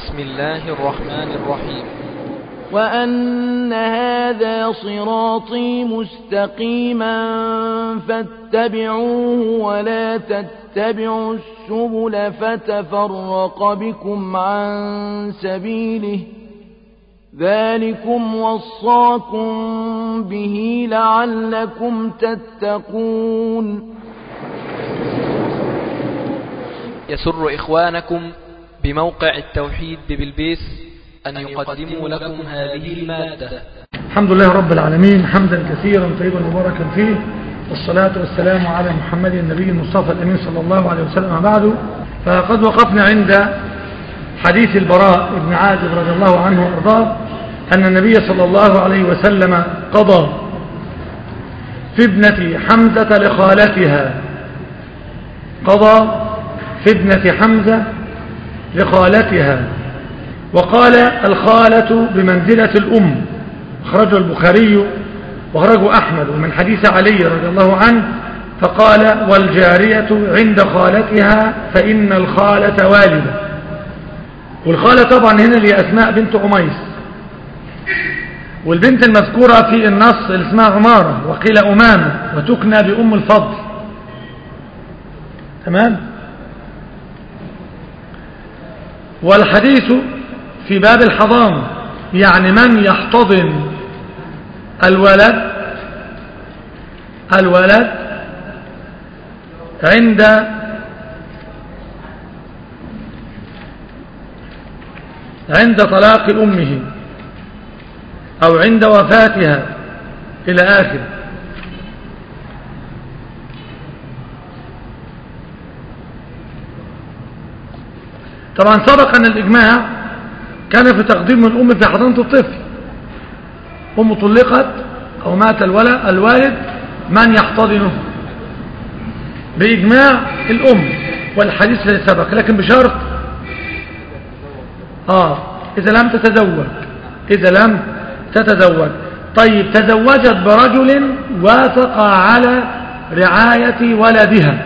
بسم الله الرحمن الرحيم وأن هذا صراطي مستقيما فاتبعوه ولا تتبعوا السبل فتفرق بكم عن سبيله ذلكم وصاكم به لعلكم تتقون يسر إخوانكم بموقع التوحيد ببلبيس أن يقدموا لكم هذه المادة الحمد لله رب العالمين حمدا كثيرا طيبا مباركا فيه والصلاة والسلام على محمد النبي المصطفى الأمين صلى الله عليه وسلم بعد فقد وقفنا عند حديث البراء بن عازب رضي الله عنه وارضاه أن النبي صلى الله عليه وسلم قضى في ابنة حمزة لخالتها قضى في ابنة حمزة لخالتها وقال الخالة بمنزلة الأم أخرجه البخاري وأخرجه أحمد ومن حديث علي رضي الله عنه فقال والجارية عند خالتها فإن الخالة والدة والخالة طبعا هنا اللي أسماء بنت عميس والبنت المذكورة في النص اللي اسمها عمارة وقيل أمامة وتكنى بأم الفضل تمام والحديث في باب الحضانة يعني من يحتضن الولد الولد عند عند طلاق أمه أو عند وفاتها إلى آخر طبعا سبق أن الإجماع كان في تقديم الأم في حضانة الطفل أم طلقت أو مات الولد الوالد من يحتضنه بإجماع الأم والحديث سبق لكن بشرط آه إذا لم تتزوج إذا لم تتزوج طيب تزوجت برجل وافق على رعاية ولدها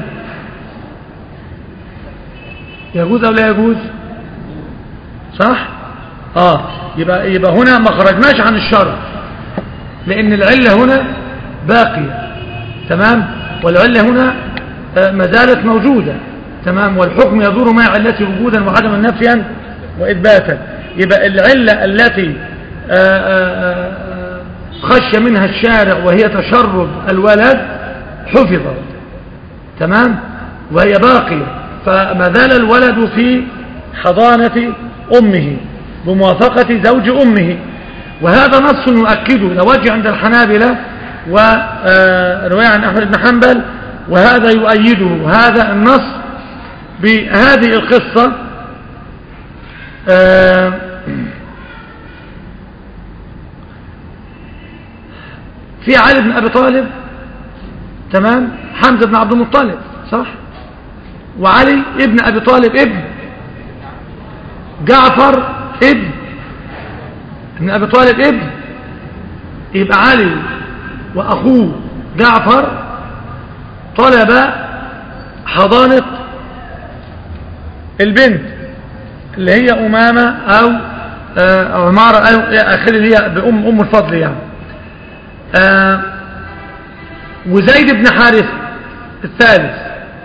يجوز أو لا يجوز صح آه يبقى, يبقى هنا ما خرجناش عن الشرع لأن العلة هنا باقية تمام والعلة هنا ما زالت موجودة تمام والحكم يدور مع علته وجودا وعدما نفيا وإثباتا يبقى العلة التي خش منها الشارع وهي تشرب الولد حفظت تمام وهي باقية فما زال الولد في حضانة أمه بموافقة زوج أمه وهذا نص نؤكده لوجه عند الحنابلة ورواية عن أحمد بن حنبل وهذا يؤيده هذا النص بهذه القصة في علي بن أبي طالب تمام حمزة بن عبد المطلب صح وعلي ابن أبي طالب ابن جعفر ابن ابن أبي طالب ابن يبقى علي وأخوه جعفر طلب حضانة البنت اللي هي أمامة أو عمارة أو آخر اللي هي بأم أم الفضل يعني آه وزيد بن حارثة الثالث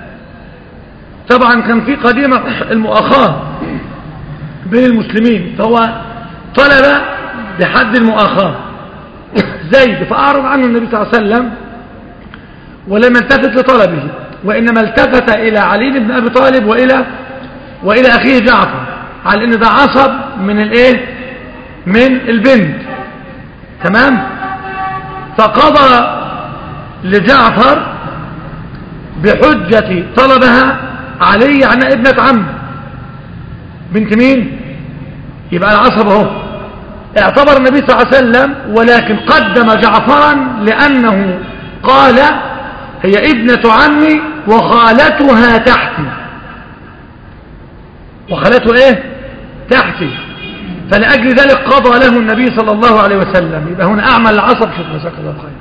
طبعا كان في قديمة المؤاخاة بين المسلمين فهو طلب بحد المؤاخاة زيد فأعرض عنه النبي صلى الله عليه وسلم ولم يلتفت لطلبه وإنما التفت إلى علي بن أبي طالب وإلى وإلى أخيه جعفر على أن ده عصب من الإيه من البنت تمام فقضى لجعفر بحجة طلبها علي عن ابنة عم بنت مين يبقى العصب اهو اعتبر النبي صلى الله عليه وسلم ولكن قدم جعفرا لأنه قال هي ابنة عمي وخالتها تحتي وخالته ايه تحتي فلأجل ذلك قضى له النبي صلى الله عليه وسلم يبقى هنا أعمل العصب شوف مساك الله بخير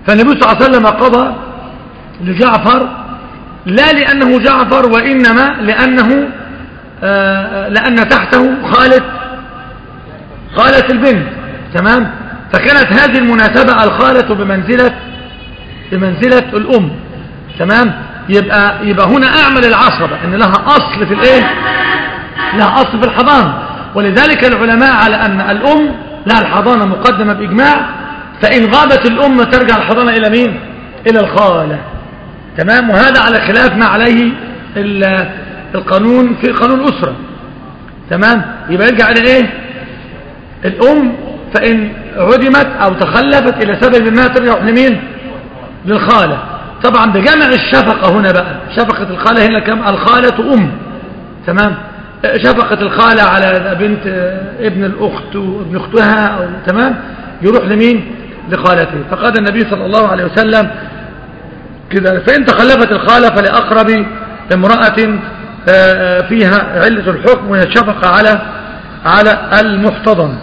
فالنبي صلى الله عليه وسلم قضى لجعفر لا لأنه جعفر وإنما لأنه آه، لأن تحته خالة خالة البنت تمام فكانت هذه المناسبة الخالة بمنزلة بمنزلة الأم تمام يبقى يبقى هنا أعمل العصبة إن لها أصل في الإيه لها أصل في الحضانة ولذلك العلماء على أن الأم لها الحضانة مقدمة بإجماع فإن غابت الأم ترجع الحضانة إلى مين إلى الخالة تمام وهذا على خلاف ما عليه القانون في قانون الأسرة تمام يبقى يرجع إلى إيه الأم فإن عدمت أو تخلفت إلى سبب ما ترجع لمين للخالة طبعا بجمع الشفقة هنا بقى شفقة الخالة هنا كم الخالة أم تمام شفقة الخالة على بنت ابن الأخت وابن أختها أو تمام يروح لمين لخالته فقال النبي صلى الله عليه وسلم كده فإن تخلفت الخالة فلأقرب امرأة آه، آه، فيها علة الحكم وهي الشفقة على على المحتضن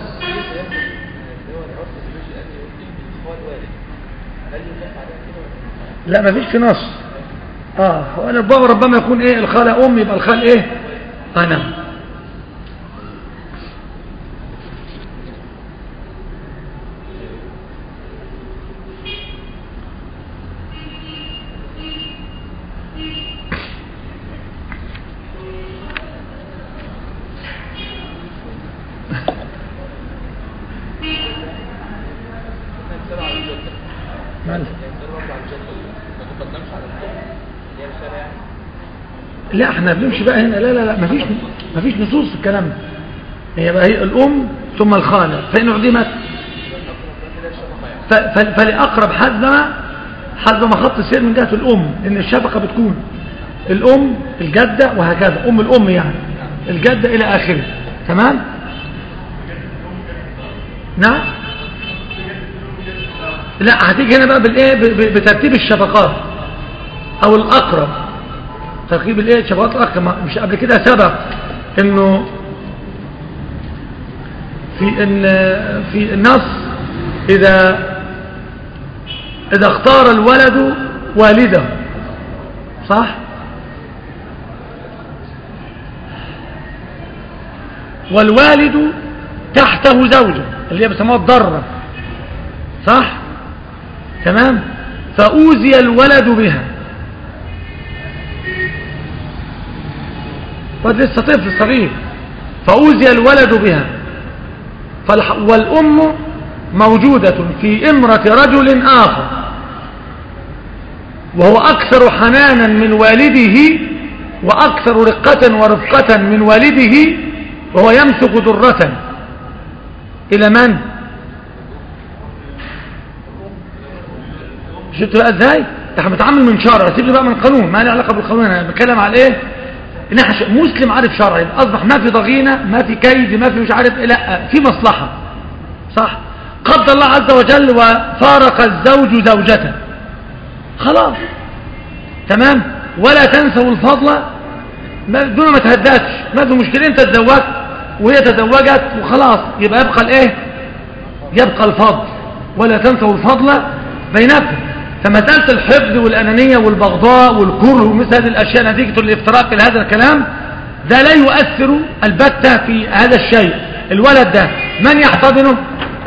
لا ما فيش في نص اه هو ربما يكون ايه الخالة ام يبقى الخال ايه انا لا احنا بنمشي بقى هنا لا لا لا مفيش مفيش نصوص في الكلام ده هي بقى هي الام ثم الخالة فإن عدمت فلأقرب حزم حزم خط السير من جهة الأم إن الشفقة بتكون الأم الجدة وهكذا أم الأم يعني الجدة إلى آخره تمام نعم لا هتيجي هنا بقى بالايه بترتيب الشفقات او الاقرب ترتيب الايه الشفقات الاقرب مش قبل كده سبق انه في ان في النص اذا اذا اختار الولد والده صح والوالد تحته زوجه اللي هي بيسموها الضره صح تمام فأوزي الولد بها وقد لسه طفل صغير فأوزي الولد بها والأم موجودة في إمرة رجل آخر وهو أكثر حنانا من والده وأكثر رقة ورفقة من والده وهو يمسك ذرة إلى من؟ شفت بقى ازاي احنا بنتعامل من شرع سيبني بقى من القانون ما لي علاقه بالقانون انا بتكلم على ايه ان احنا مسلم عارف شرعي اصبح ما في ضغينه ما في كيد ما في مش عارف ايه لا في مصلحه صح قدر الله عز وجل وفارق الزوج زوجته خلاص تمام ولا تنسوا الفضل دون ما تهداتش ما في مشكله انت تزوجت وهي تزوجت وخلاص يبقى يبقى الايه يبقى الفضل ولا تنسوا الفضل بينكم فمسألة الحفظ والأنانية والبغضاء والكره ومثل هذه الأشياء نتيجة الافتراق لهذا الكلام ده لا يؤثر البتة في هذا الشيء الولد ده من يحتضنه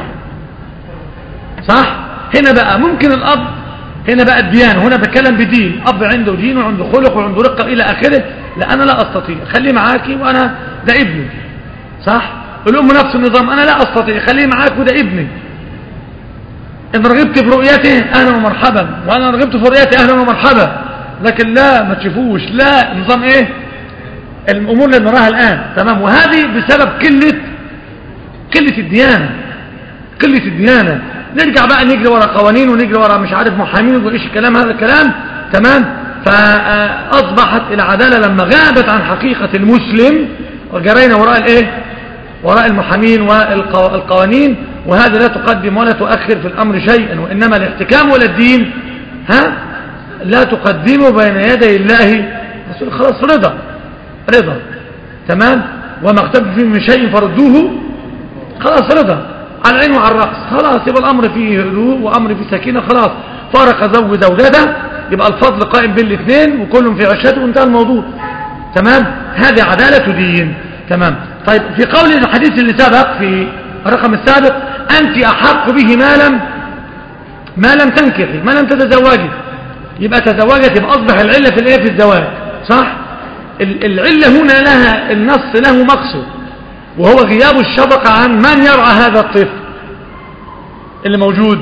صح هنا بقى ممكن الأب هنا بقى الديانة هنا بتكلم بدين أب عنده دين وعنده خلق وعنده رقة إلى آخره لا أنا لا أستطيع خليه معاكي وأنا ده ابني صح الأم نفس النظام أنا لا أستطيع خليه معاك وده ابني إن رغبت في رؤيته أهلا ومرحبا وأنا رغبت في رؤيته أهلا ومرحبا لكن لا ما تشوفوش لا نظام إيه الأمور اللي نراها الآن تمام وهذه بسبب قلة قلة الديانة قلة الديانة نرجع بقى نجري ورا قوانين ونجري ورا مش عارف محامين وإيش الكلام هذا الكلام تمام فأصبحت العدالة لما غابت عن حقيقة المسلم وجرينا وراء الايه وراء المحامين والقوانين وهذا لا تقدم ولا تؤخر في الأمر شيئا وإنما الاحتكام ولا الدين ها لا تقدمه بين يدي الله رسول خلاص رضا رضا تمام وما اختلف فيه من شيء فردوه خلاص رضا على العين وعلى الرأس خلاص يبقى الأمر فيه هدوء وأمر فيه سكينة خلاص فارق زوج زوجته يبقى الفضل قائم بين الاثنين وكلهم في عشته وانتهى الموضوع تمام هذه عدالة دين تمام طيب في قول الحديث اللي سبق في الرقم السابق أنت أحق به ما لم ما لم تنكحي ما لم تتزوجي يبقى تزوجت يبقى أصبح العلة في الايه في الزواج صح العلة هنا لها النص له مقصد وهو غياب الشفقة عن من يرعى هذا الطفل اللي موجود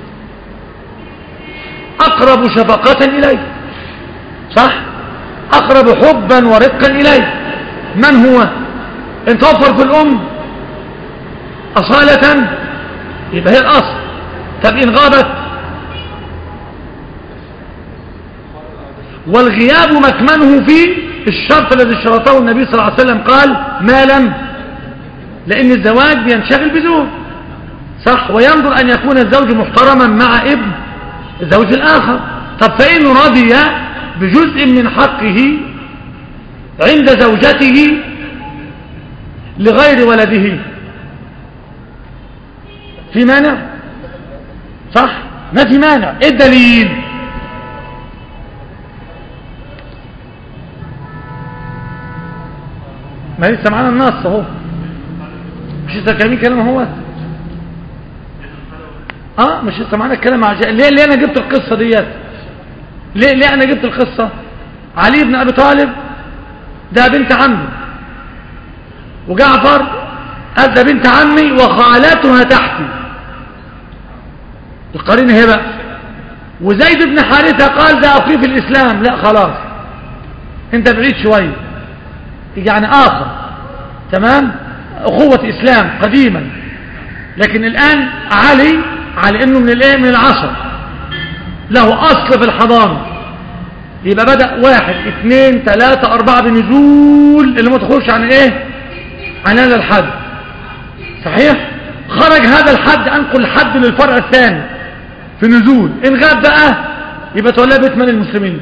أقرب شفقة إليه صح أقرب حبا ورقا إليه من هو إن توفر في الأم أصالة يبقى هي الأصل طب إن غابت والغياب مكمنه في الشرط الذي شرطه النبي صلى الله عليه وسلم قال ما لم لأن الزواج بينشغل بزوج صح وينظر أن يكون الزوج محترما مع ابن الزوج الآخر طب فإن رضي بجزء من حقه عند زوجته لغير ولده في مانع صح ما في مانع ايه الدليل ما لسه معانا النص اهو مش لسه كلامين كلام هو اه مش لسه معانا الكلام مع جاء. ليه ليه انا جبت القصه ديت ليه ليه انا جبت القصه علي بن ابي طالب ده بنت عمي وجعفر قال ده بنت عمي وخالتها تحتي القرين هي بقى وزيد بن حارثه قال ده اخي في الاسلام لا خلاص انت بعيد شويه يعني اخر تمام اخوه اسلام قديما لكن الان علي على انه من الايه من العشر له اصل في الحضانه يبقى بدأ واحد اثنين ثلاثة أربعة بنزول اللي ما تخرجش عن ايه عن هذا الحد صحيح خرج هذا الحد انقل الحد للفرع الثاني في نزول ان غاب بقى يبقى تولى بيت من المسلمين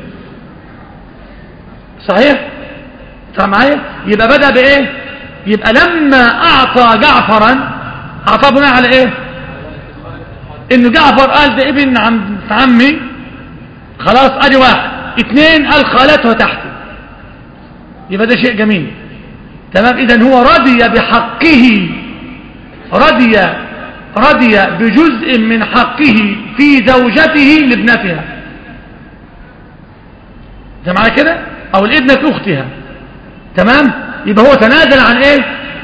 صحيح صح معايا يبقى بدأ بايه يبقى لما اعطى جعفرا اعطاه بناء على ايه ان جعفر قال ده ابن عم عمي خلاص ادي واحد اثنين قال خالته تحتي يبقى ده شيء جميل تمام اذا هو رضي بحقه رضي رضي بجزء من حقه في زوجته لابنتها ده معايا كده او لابنة اختها تمام يبقى هو تنازل عن ايه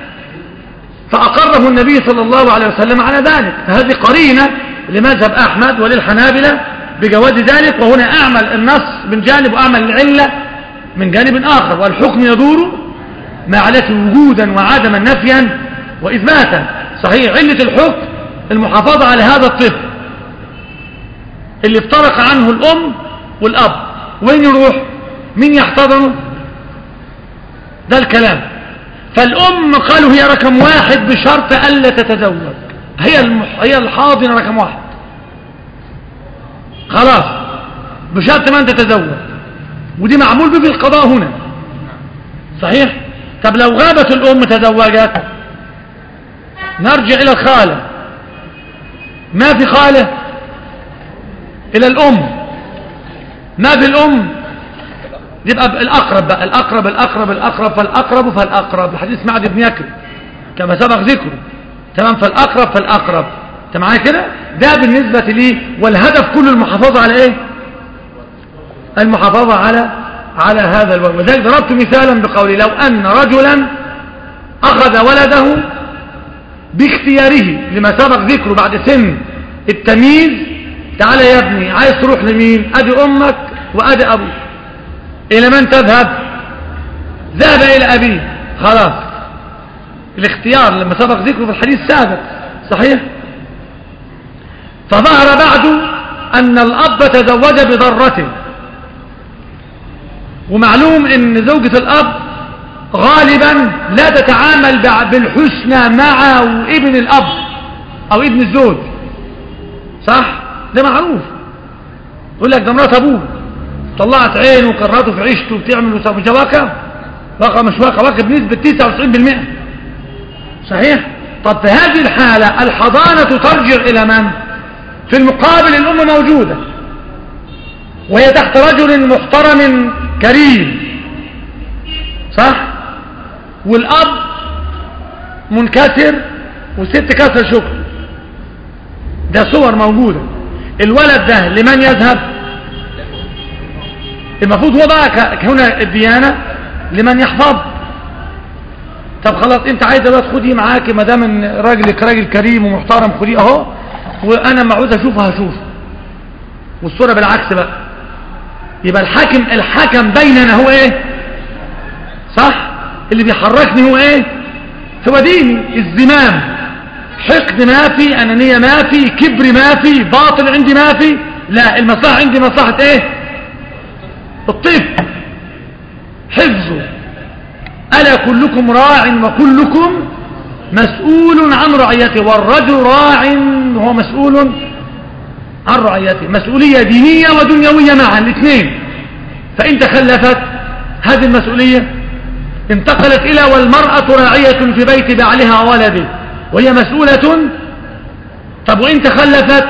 فاقره النبي صلى الله عليه وسلم على ذلك فهذه قرينة لمذهب احمد وللحنابلة بجواز ذلك وهنا اعمل النص من جانب واعمل العلة من جانب اخر والحكم يدور ما علته وجودا وعدما نفيا واثباتا صحيح علة الحكم المحافظة على هذا الطفل اللي افترق عنه الام والاب وين يروح مين يحتضنه ده الكلام فالام قالوا هي رقم واحد بشرط الا تتزوج هي المح... هي الحاضنه رقم واحد خلاص بشرط ما انت تتزوج ودي معمول به في القضاء هنا صحيح طب لو غابت الام تزوجت نرجع الى الخاله ما في خاله الى الام ما في الام يبقى الاقرب بقى الاقرب الاقرب الاقرب فالاقرب فالاقرب الحديث معد بن يكرم كما سبق ذكره تمام فالاقرب فالاقرب انت معايا كده ده بالنسبه لي والهدف كل المحافظه على ايه المحافظه على على هذا الولد وذلك ضربت مثالا بقولي لو ان رجلا اخذ ولده باختياره لما سبق ذكره بعد سن التمييز تعالى يا ابني عايز تروح لمين ادي امك وادي ابوك الى من تذهب ذهب الى ابيه خلاص الاختيار لما سبق ذكره في الحديث السابق صحيح فظهر بعد ان الاب تزوج بضرته ومعلوم ان زوجة الاب غالبا لا تتعامل بالحسنى مع ابن الاب او ابن الزوج صح ده معروف يقول لك ده مرات ابوه طلعت عينه وكرهته في عيشته وبتعمل وسوي واقع واقع مش واقع واقع بنسبة 99% صحيح طب في هذه الحالة الحضانة ترجع إلى من في المقابل الأم موجودة وهي تحت رجل محترم كريم صح والأب منكسر والست كسر شكر ده صور موجودة الولد ده لمن يذهب المفروض هو بقى هنا الديانة لمن يحفظ طب خلاص انت عايزه بقى تخدي معاكي ما دام راجلك راجل كريم ومحترم خديه اهو وانا ما عاوز اشوفه هشوفه والصوره بالعكس بقى يبقى الحاكم الحكم بيننا هو ايه صح اللي بيحركني هو ايه هو ديني الزمام حقد ما في انانيه ما في كبر ما في باطل عندي ما في لا المصلحه عندي مصلحه ايه الطفل حفظه ألا كلكم راع وكلكم مسؤول عن رعيته والرجل راع هو مسؤول عن رعيته مسؤولية دينية ودنيوية معا الاثنين فإن تخلفت هذه المسؤولية انتقلت إلى والمرأة راعية في بيت بعلها وولده وهي مسؤولة طب وإن تخلفت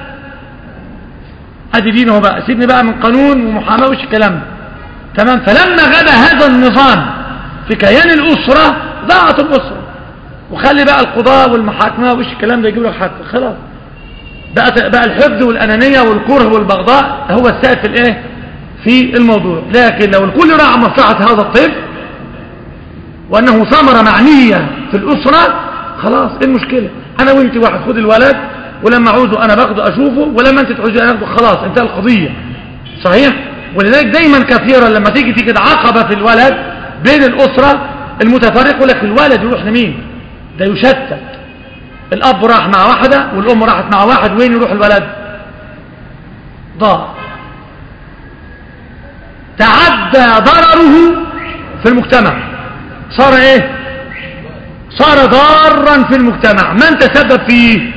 ادي دينه بقى سيبني بقى من قانون ومحاماه وش الكلام تمام فلما غدا هذا النظام في كيان الاسره ضاعت الاسره وخلي بقى القضاء والمحاكمه وش الكلام ده يجيب لك حق خلاص بقى بقى الحقد والانانيه والكره والبغضاء هو السائد في الايه في الموضوع لكن لو الكل راعى مصلحه هذا الطفل وانه ثمره معنيه في الاسره خلاص ايه المشكله انا وانت واحد خد الولد ولما عوزه انا باخده اشوفه ولما انت تعوزه انا اخده خلاص انتهى القضية صحيح ولذلك دايما كثيرا لما تيجي تيجي عقبة في الولد بين الاسرة المتفرق لك الولد يروح لمين ده يشتت الاب راح مع واحدة والام راحت مع واحد وين يروح الولد ضاع تعدى ضرره في المجتمع صار ايه صار ضارا في المجتمع من تسبب فيه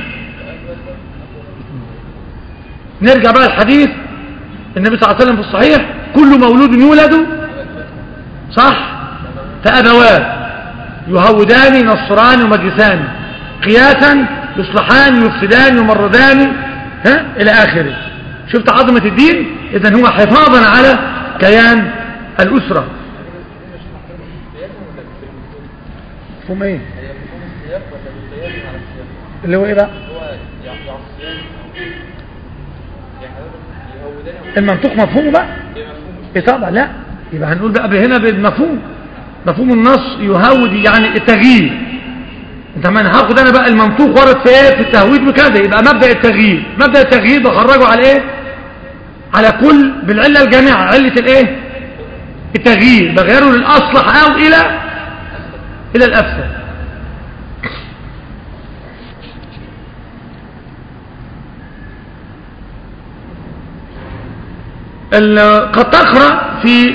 نرجع بقى الحديث النبي صلى الله عليه وسلم في الصحيح كل مولود يولد صح فأبواه يهودان نصران ومجلسان قياسا يصلحان يفسدان يمردان ها إلى آخره شفت عظمة الدين إذا هو حفاظا على كيان الأسرة مفهوم ايه اللي هو ايه بقى المنطوق مفهوم بقى ايه طبعا لا يبقى هنقول بقى هنا بالمفهوم مفهوم النص يهود يعني التغيير انت ما انا هاخد انا بقى المنطوق ورد في ايه في التهويد وكذا يبقى مبدا التغيير مبدا التغيير بخرجه على ايه على كل بالعله الجامعه عله الايه التغيير بغيره للاصلح او الى الى الافسد قد تقرأ في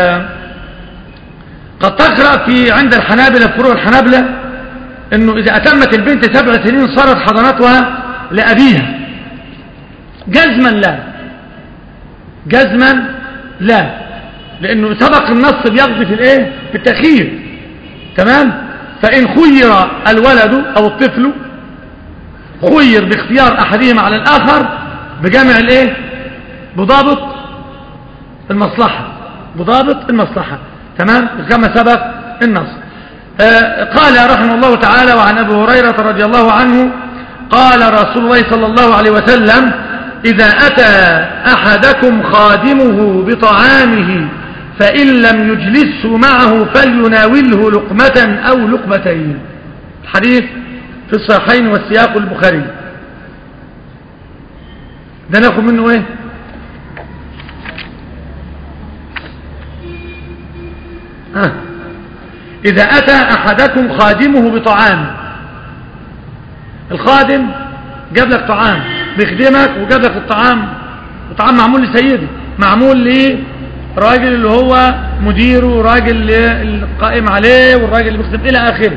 قد تقرأ في عند الحنابلة فروع الحنابلة انه اذا اتمت البنت سبع سنين صارت حضانتها لأبيها جزما لا جزما لا لانه سبق النص بيقضي في الايه في التخيير تمام فان خير الولد او الطفل خير باختيار احدهما على الاخر بجمع الايه بضابط المصلحة بضابط المصلحة تمام كما سبق النص آه قال رحمه الله تعالى وعن أبي هريرة رضي الله عنه قال رسول الله صلى الله عليه وسلم إذا أتى أحدكم خادمه بطعامه فإن لم يجلسه معه فليناوله لقمة أو لقمتين الحديث في الصحيحين والسياق البخاري ده ناخد منه ايه ها إذا أتى أحدكم خادمه بطعام الخادم جاب لك طعام بيخدمك وجاب لك الطعام الطعام معمول لسيده معمول لراجل اللي هو مديره وراجل القائم عليه والراجل اللي بيخدم إلى آخره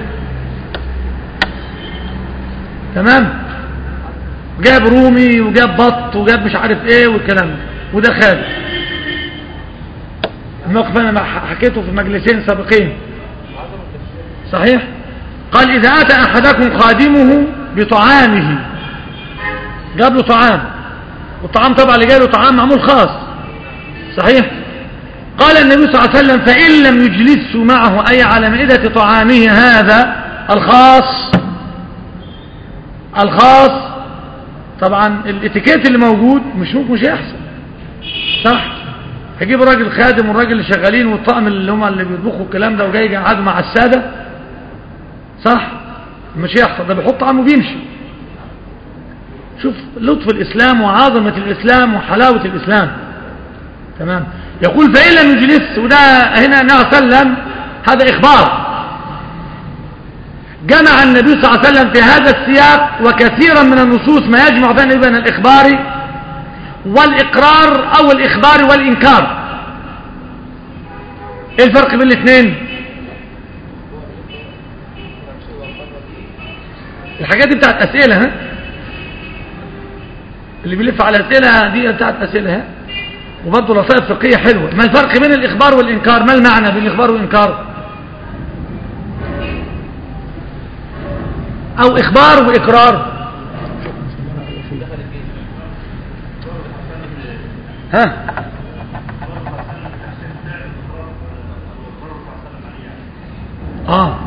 تمام جاب رومي وجاب بط وجاب مش عارف ايه والكلام وده خادم الموقف أنا حكيته في مجلسين سابقين صحيح قال إذا أتى أحدكم خادمه بطعامه جاب له طعام والطعام طبعا اللي جاي له طعام معمول خاص صحيح قال النبي صلى الله عليه وسلم فإن لم يجلسوا معه أي على مائدة طعامه هذا الخاص الخاص طبعا الاتيكيت اللي موجود مش ممكن مش هيحصل صح هجيب راجل خادم والراجل اللي شغالين والطقم اللي هم اللي بيطبخوا الكلام ده وجاي يقعدوا مع السادة صح مش هيحصل ده بيحط طعمه وبيمشي شوف لطف الإسلام وعظمة الإسلام وحلاوة الإسلام تمام يقول فإن لم يجلس وده هنا النبي صلى الله عليه وسلم هذا إخبار جمع النبي صلى الله عليه وسلم في هذا السياق وكثيرا من النصوص ما يجمع بين الإخبار والإقرار أو الإخبار والإنكار إيه الفرق بين الاثنين الحاجات دي بتاعت أسئلة ها اللي بيلف على أسئلة دي بتاعت أسئلة ها وبرضه لطائف فقهية حلوة ما الفرق بين الإخبار والإنكار ما المعنى بين الإخبار والإنكار أو إخبار وإقرار ها آه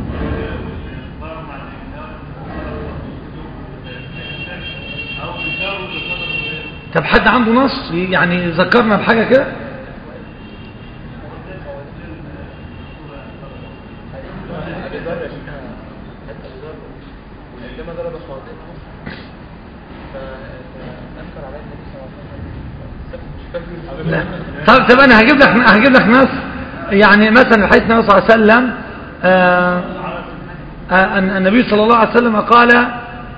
طب حد عنده نص يعني ذكرنا بحاجة كده لا طب طب انا هجيب لك هجيب لك نص يعني مثلا الحديث النبي صلى الله عليه وسلم آه آه النبي صلى الله عليه وسلم قال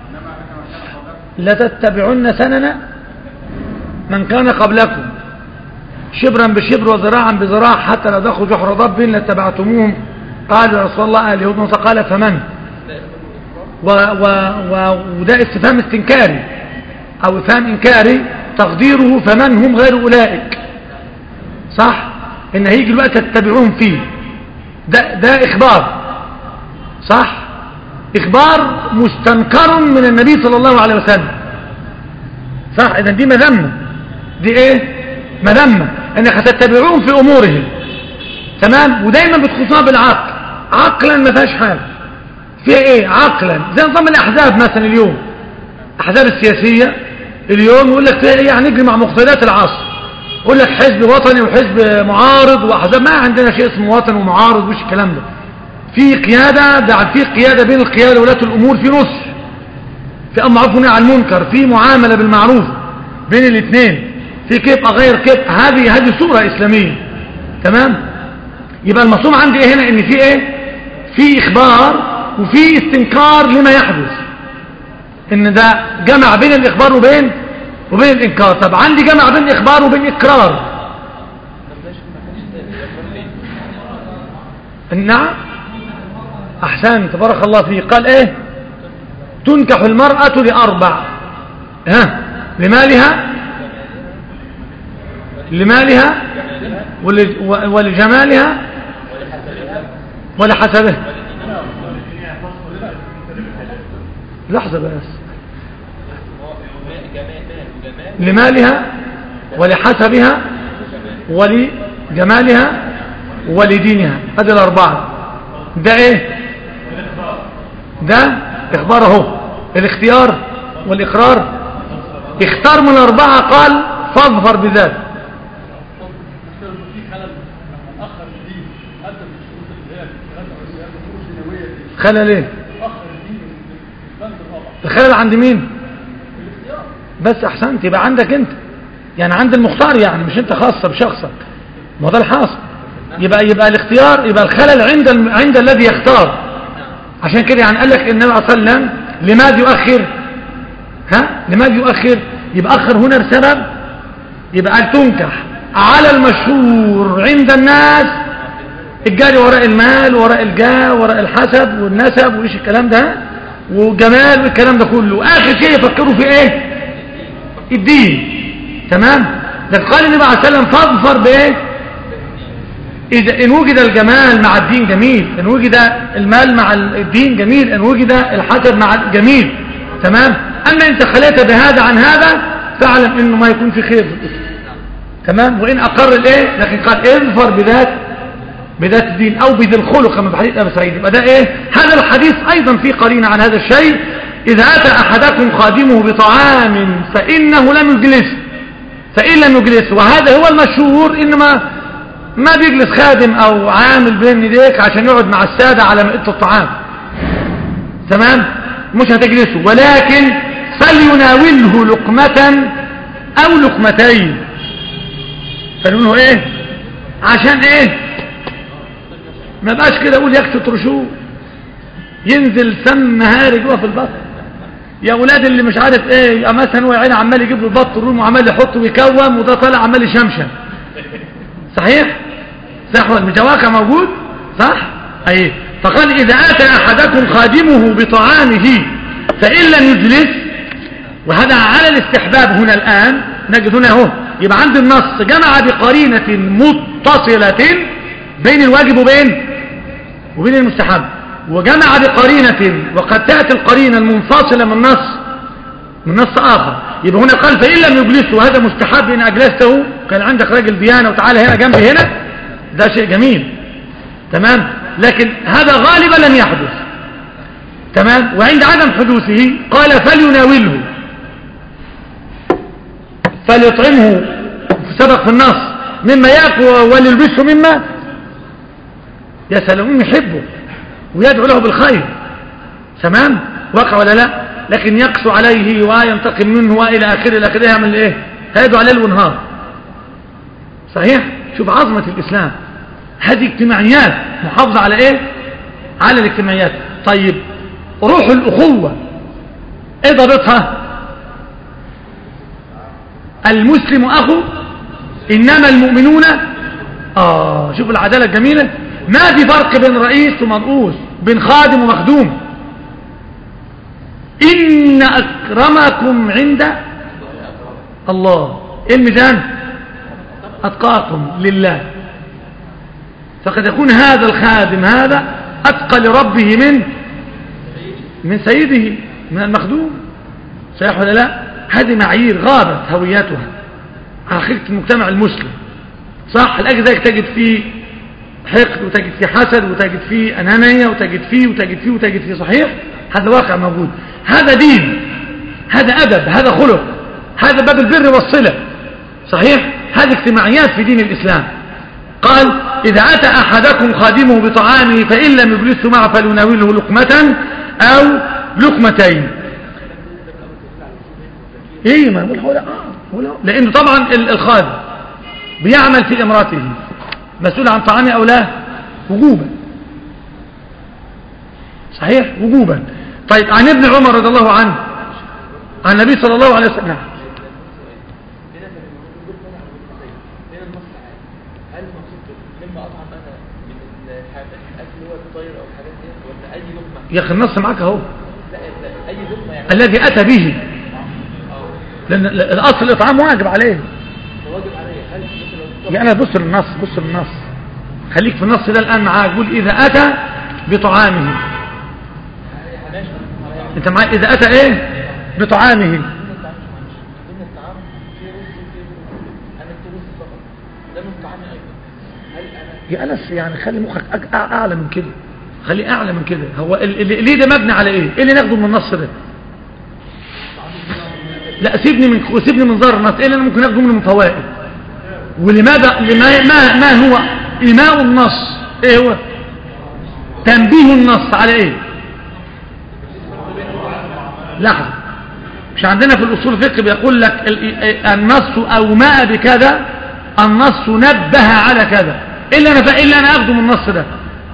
لتتبعن سنن من كان قبلكم شبرا بشبر وذراعا بذراع حتى لو دخلوا جحر ضب لاتبعتموهم قال يا رسول الله اليهود موسى قال فمن و و و وده استفهام استنكاري او افهام انكاري تقديره فمن هم غير اولئك صح ان هيجي الوقت تتبعوهم فيه ده ده اخبار صح اخبار مستنكر من النبي صلى الله عليه وسلم صح اذا دي مذمه دي ايه مذمه انك هتتبعوهم في امورهم تمام ودايما بتخصوها بالعقل عقلا ما فيهاش حاجه فيها ايه عقلا زي نظام الاحزاب مثلا اليوم الاحزاب السياسيه اليوم يقول لك فيها ايه يعني نجري مع مقتضيات العصر يقول لك حزب وطني وحزب معارض واحزاب ما عندنا شيء اسمه وطن ومعارض وش الكلام ده في قياده ده في قياده بين القياده ولاة الامور في نص في امر معروف ونهي عن المنكر في معامله بالمعروف بين الاثنين في كيف اغير كيف هذه هذه صوره اسلاميه تمام يبقى المصوم عندي ايه هنا ان في ايه في اخبار وفي استنكار لما يحدث ان ده جمع بين الاخبار وبين وبين الانكار طب عندي جمع بين اخبار وبين اقرار نعم احسن تبارك الله فيه قال ايه تنكح المرأة لأربع ها لمالها لمالها ولجمالها ولحسبها لحظة بس لمالها ولحسبها ولجمالها ولدينها هذه الأربعة ده ايه ده اخبار اهو الاختيار والاقرار اختار من الاربعة قال فاظفر بذات خلل ايه الخلل عند مين بس احسنت يبقى عندك انت يعني عند المختار يعني مش انت خاصة بشخصك ما هو ده الحاصل يبقى يبقى الاختيار يبقى الخلل عند الم... عند الذي يختار عشان كده يعني قال لك النبي صلى الله عليه وسلم لماذا يؤخر ها لماذا يؤخر يبقى اخر هنا السبب يبقى قال تنكح على المشهور عند الناس الجاري وراء المال وراء الجاه وراء الحسب والنسب وايش الكلام ده وجمال والكلام ده كله اخر شيء يفكروا في ايه الدين تمام ده قال النبي عليه الصلاه والسلام فاظفر بايه إذا إن وجد الجمال مع الدين جميل إن وجد المال مع الدين جميل إن وجد الحسب مع الجميل تمام أما أنت خليت بهذا عن هذا فاعلم إنه ما يكون في خير في الإسلام تمام وإن أقر الإيه لكن قال اظفر بذات بذات الدين أو بذي الخلق كما في حديث أبي سعيد يبقى ده إيه هذا الحديث أيضا فيه قرينة عن هذا الشيء إذا أتى أحدكم خادمه بطعام فإنه لم يجلس فإن لم يجلس وهذا هو المشهور إنما ما بيجلس خادم أو عامل بين يديك عشان يقعد مع السادة على مائدة الطعام تمام مش هتجلسه ولكن فليناوله لقمة أو لقمتين فليناوله إيه عشان إيه ما بقاش كده اقول يكسي ترشوه ينزل سم هاري جوه في البطن يا اولاد اللي مش عارف ايه يبقى مثلا هو عيني عمال يجيب له بط الروم وعمال يحط ويكوم وده طالع عمال يشمشم صحيح صح ولا متواقع موجود صح اي فقال اذا اتى احدكم خادمه بطعامه فان لم يجلس وهذا على الاستحباب هنا الان نجد هنا اهو يبقى عند النص جمع بقرينه متصله بين الواجب وبين وبين المستحب وجمع بقرينة وقد تأتي القرينة المنفصلة من نص من نص آخر يبقى هنا قال فإن لم يجلسه وهذا مستحب إن أجلسته كان عندك راجل ديانة وتعالى هنا جنبي هنا ده شيء جميل تمام لكن هذا غالبا لم يحدث تمام وعند عدم حدوثه قال فليناوله فليطعمه سبق في النص مما يأكل وليلبسه مما يا سلام يحبه ويدعو له بالخير تمام وقع ولا لا لكن يقسو عليه وينتقم منه والى اخره الى اخره يعمل ايه هيدعو عليه ونهار صحيح شوف عظمه الاسلام هذه اجتماعيات محافظه على ايه على الاجتماعيات طيب روح الاخوه ايه ضابطها المسلم اخو انما المؤمنون اه شوف العداله الجميله ما في فرق بين رئيس ومرؤوس بين خادم ومخدوم إن أكرمكم عند الله إيه الميزان أتقاكم لله فقد يكون هذا الخادم هذا أتقى لربه من من سيده من المخدوم صحيح ولا لا هذه معايير غابت هوياتها حقيقة المجتمع المسلم صح الأجزاء تجد فيه حقد وتجد فيه حسد وتجد فيه أنانية وتجد فيه وتجد فيه وتجد فيه صحيح هذا واقع موجود هذا دين هذا أدب هذا خلق هذا باب البر والصلة صحيح هذه اجتماعيات في دين الإسلام قال إذا أتى أحدكم خادمه بطعامه فإن لم يجلسه معه فليناوله لقمة أو لقمتين ايه ما هو لا لانه طبعا الخادم بيعمل في امراته مسؤول عن طعامه أو لا وجوبا صحيح وجوبا طيب عن ابن عمر رضي الله عنه عن النبي صلى الله عليه وسلم يا اخي النص معاك اهو الذي اتى به لان الاصل الاطعام واجب عليه واجب عليه هل يعني بص للنص بص للنص خليك في النص ده الآن معاه يقول إذا أتى بطعامه انت معاه إذا أتى إيه بطعامه يا أنس يعني خلي مخك أعلى من كده خلي أعلى من كده هو ليه ده مبني على إيه إيه اللي ناخده من النص ده لا سيبني من سيبني من ظهر النص إيه اللي أنا ممكن أخده منه من فوائد ولماذا لما ما, ما هو إيماء النص ايه هو تنبيه النص على ايه لحظة مش عندنا في الأصول الفقه بيقول لك النص أو ما بكذا النص نبه على كذا إلا أنا إلا أنا أخده من النص ده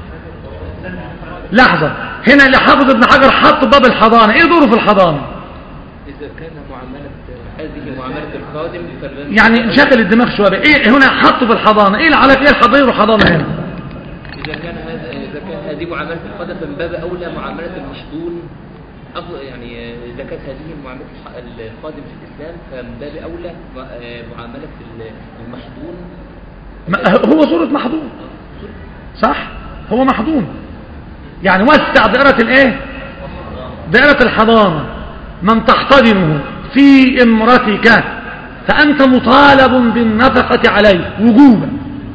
لحظة هنا اللي حافظ ابن حجر حط باب الحضانة إيه دوره في الحضانة إذا كان معاملة هذه معاملة الخادم يعني شغل الدماغ شوية ايه هنا حطوا في الحضانة ايه العلاقة ايه الحضير والحضانة هنا إذا كان هذا إذا كان هذه معاملة الخادم فمن باب أولى معاملة المشدون أفضل يعني إذا كانت هذه معاملة الخادم في الإسلام فمن باب أولى معاملة المحدون هو صورة محدون صح هو محدون يعني وسع دائرة الايه دائرة الحضانة من تحتضنه في امرتك فأنت مطالب بالنفقة عليه وجوبا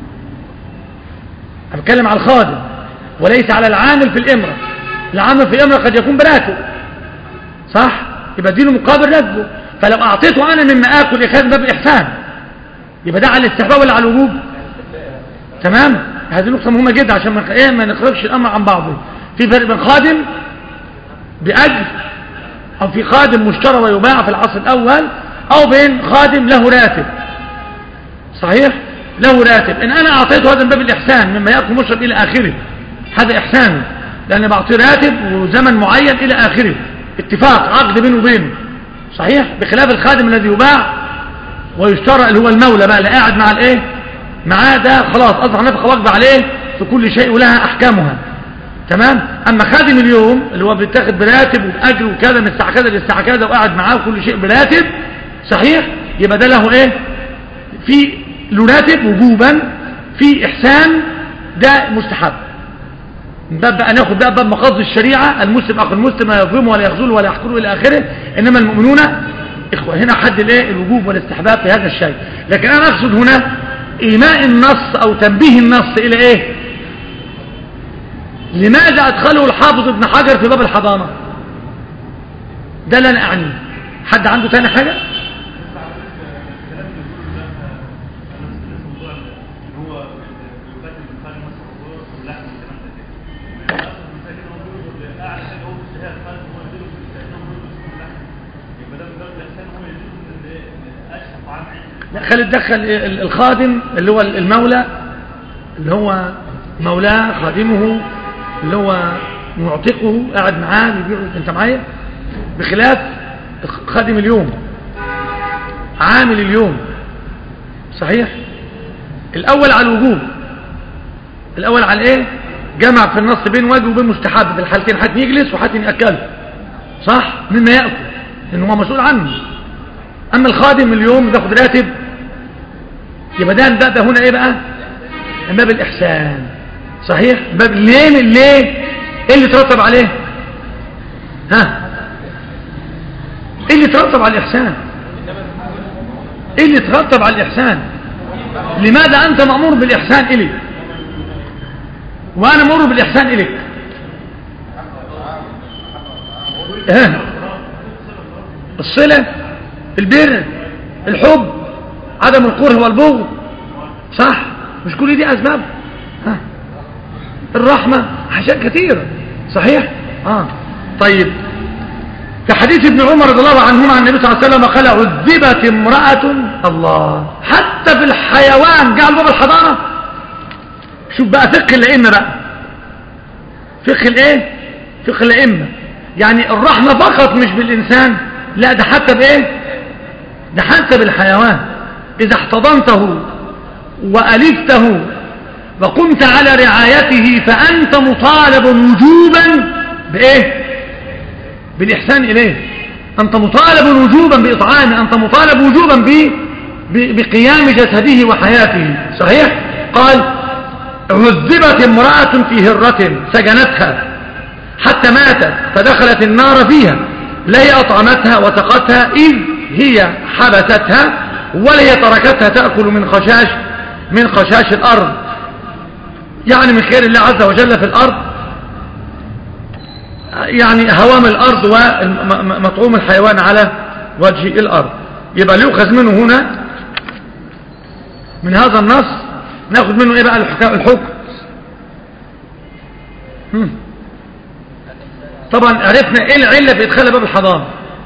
أنا بتكلم على الخادم وليس على العامل في الإمرة العامل في الإمرة قد يكون براتب صح يبقى اديله مقابل راتبه فلو أعطيته أنا مما آكل إخراج باب الإحسان يبقى ده على الاستحباب ولا على الوجوب تمام هذه نقطة مهمة جدا عشان ما ايه ما نخرجش الأمر عن بعضه في فرق بين خادم بأجر أو في خادم مشترى ويباع في العصر الأول أو بين خادم له راتب صحيح له راتب إن أنا أعطيته هذا من باب الإحسان مما يأكل مشرب إلى آخره هذا إحسان لأن بعطيه راتب وزمن معين إلى آخره اتفاق عقد بينه وبينه صحيح بخلاف الخادم الذي يباع ويشترى اللي هو المولى بقى اللي قاعد مع الايه معاه ده خلاص اصبح نفقه واجبه عليه في كل شيء ولها احكامها تمام اما خادم اليوم اللي هو بيتاخد براتب وباجر وكذا من الساعه كذا للساعه كذا وقاعد معاه وكل شيء براتب صحيح يبقى ده له ايه في له راتب وجوبا في احسان ده مستحب من باب بقى ناخد بقى باب مقاصد الشريعه المسلم اخو المسلم لا يظلمه ولا يخذله ولا يحقره الى اخره انما المؤمنون اخوه هنا حد الايه الوجوب والاستحباب في هذا الشيء لكن انا اقصد هنا ايماء النص او تنبيه النص الى ايه لماذا ادخله الحافظ ابن حجر في باب الحضانه ده اللي انا اعنيه حد عنده تاني حاجه لا خلي تدخل ال- الخادم اللي هو المولى اللي هو مولاه خادمه اللي هو معتقه قاعد معاه بيبيعه انت معايا بخلاف خادم اليوم عامل اليوم صحيح الاول على الوجوب الاول على ايه جمع في النص بين واجب وبين مستحب في الحالتين حد يجلس وحد ياكله صح مما ياكل لانه هو مسؤول عنه اما الخادم اليوم بياخد راتب يبقى ده الباب ده هنا ايه بقى من باب الاحسان صحيح باب ليه ليه ايه اللي ترتب عليه ها ايه اللي ترتب على الاحسان ايه اللي ترتب على الاحسان لماذا انت مامور بالاحسان الي وانا مامور بالاحسان اليك ها الصله البر الحب عدم الكره والبغض صح مش كل دي اسباب ها الرحمه اشياء كثيره صحيح اه طيب كحديث ابن عمر رضي الله عنهما عن النبي صلى الله عليه وسلم قال عذبت امراه الله حتى في الحيوان جعل باب الحضانه شوف بقى فقه الائمه بقى فقه الايه فقه الائمه يعني الرحمه فقط مش بالانسان لا ده حتى بايه ده حتى بالحيوان إذا احتضنته وألفته وقمت على رعايته فأنت مطالب وجوبا بإيه بالإحسان إليه أنت مطالب وجوبا بإطعامه أنت مطالب وجوبا ب... ب... بقيام جسده وحياته صحيح قال عذبت امرأة في هرة سجنتها حتى ماتت فدخلت النار فيها لا هي أطعمتها وسقتها إذ هي حبستها ولا هي تركتها تأكل من خشاش من خشاش الأرض يعني من خير الله عز وجل في الأرض يعني هوام الأرض ومطعوم الحيوان على وجه الأرض يبقى ليؤخذ منه هنا من هذا النص ناخذ منه ايه بقى الحكم الحكم هم. طبعا عرفنا ايه العله في ادخال باب الحضانه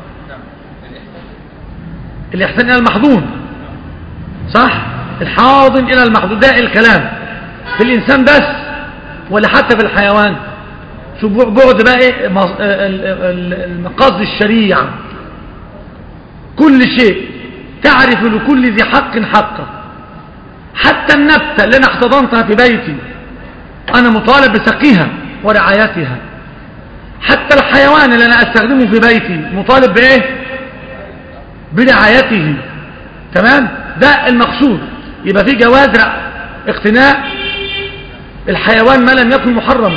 الإحسان إلى المحظون صح الحاضن إلى المحظون ده الكلام في الإنسان بس ولا حتى في الحيوان شو بعد بقى إيه المقاصد الشريعة كل شيء تعرف لكل ذي حق حقه حتى النبتة اللي أنا احتضنتها في بيتي أنا مطالب بسقيها ورعايتها حتى الحيوان اللي أنا أستخدمه في بيتي مطالب بإيه برعايته تمام ده المقصود يبقى في جواز اقتناء الحيوان ما لم يكن محرما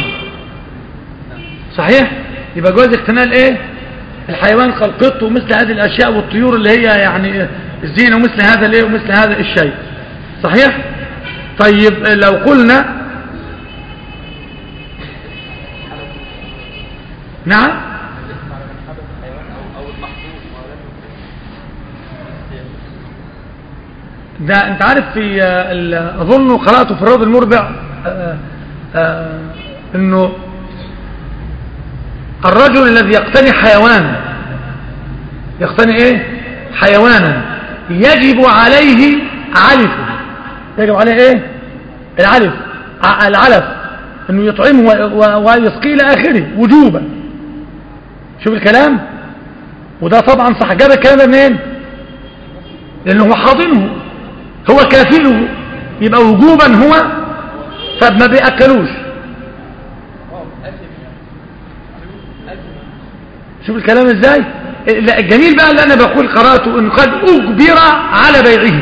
صحيح يبقى جواز اقتناء الايه الحيوان كالقط ومثل هذه الاشياء والطيور اللي هي يعني الزينة ومثل هذا الايه ومثل هذا الشيء صحيح طيب لو قلنا نعم ده انت عارف في آه، اظن قرأته في الروض المربع آه، آه، انه الرجل الذي يقتني حيوانا يقتني ايه حيوانا يجب عليه علفه يجب عليه ايه العلف العلف انه يطعمه ويسقيه الى اخره وجوبا شوف الكلام وده طبعا صح جاب الكلام ده منين لانه هو حاضنه هو كافله يبقى وجوبا هو فما بيأكلوش شوف الكلام ازاي الجميل بقى اللي انا بقول قرأته انه قد اجبر على بيعه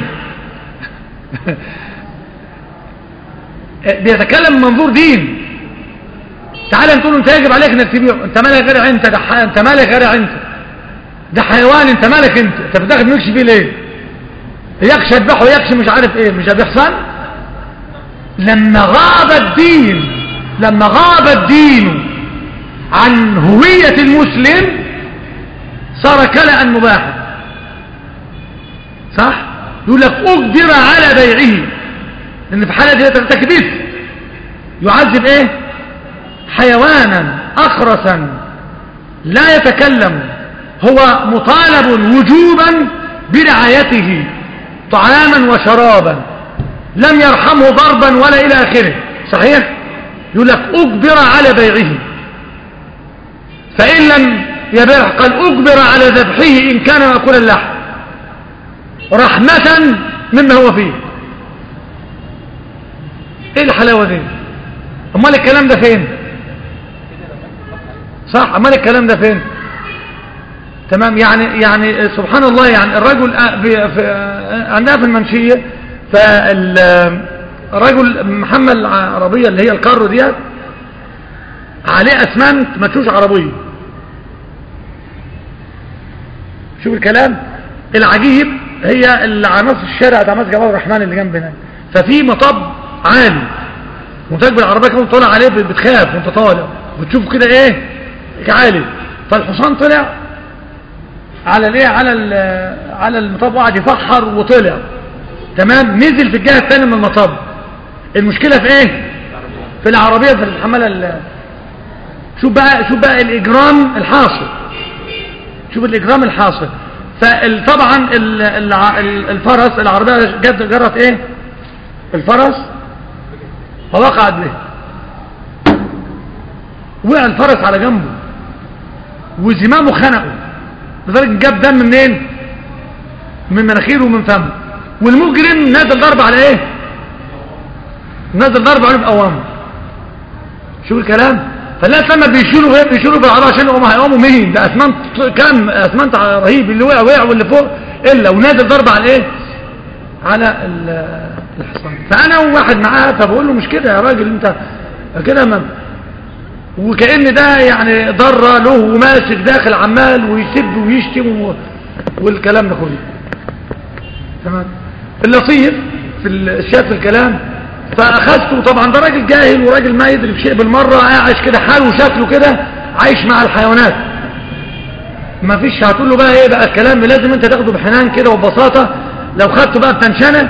بيتكلم من منظور دين تعال انت تقول انت يجب عليك انك تبيعه انت مالك غير انت ده انت مالك غير انت ده حيوان انت مالك انت انت بتاخد ملكش فيه ليه يكشى يذبحه يكشى مش عارف ايه مش بيحصل لما غاب الدين لما غاب الدين عن هوية المسلم صار كلأ مباحا صح يقول لك اجبر على بيعه لان في حالة دي ترتكب يعذب ايه حيوانا اخرسا لا يتكلم هو مطالب وجوبا برعايته طعاما وشرابا لم يرحمه ضربا ولا الى اخره صحيح يقول لك اجبر على بيعه فان لم يبيع قال اجبر على ذبحه ان كان ماكولا اللحم رحمة مما هو فيه ايه الحلاوة دي امال الكلام ده فين صح امال الكلام ده فين تمام يعني يعني سبحان الله يعني الرجل في في عندها في المنشية فالرجل محمل العربية اللي هي الكارو ديت عليه اسمنت ما تشوش عربية شوف الكلام العجيب هي اللي على نص الشارع بتاع مسجد الله الرحمن اللي جنبنا ففي مطب عالي وانت بالعربيه كده طالع عليه بتخاف وانت طالع بتشوف كده ايه عالي فالحصان طلع على الايه على على المطب وقعد يفحر وطلع تمام نزل في الجهه الثانيه من المطب المشكله في ايه في العربيه في الحماله شوف بقى شوف بقى الاجرام الحاصل شوف الاجرام الحاصل فطبعا الفرس العربيه جت جرت ايه الفرس فوقعت به وقع الفرس على جنبه وزمامه خنقه لذلك جاب دم منين من مناخيره ومن فمه والمجرم نازل ضرب على ايه نازل ضرب عليه بقوامه شوف الكلام فالناس لما بيشيلوا ايه بيشيلوا بالعربيه عشان هم هيقوموا مين ده اسمنت كام اسمنت رهيب اللي وقع وقع واللي فوق الا ونازل ضرب على ايه على الحصان فانا وواحد معاه فبقول له مش كده يا راجل انت كده ما وكأن ده يعني ضر له وماسك داخل عمال ويسب ويشتم والكلام ده كله تمام اللطيف في شاف الكلام فاخذته طبعا ده راجل جاهل وراجل ما يدري بشيء بالمره عايش كده حاله وشكله كده عايش مع الحيوانات ما فيش هتقول له بقى ايه بقى الكلام لازم انت تاخده بحنان كده وببساطه لو خدته بقى بتنشنه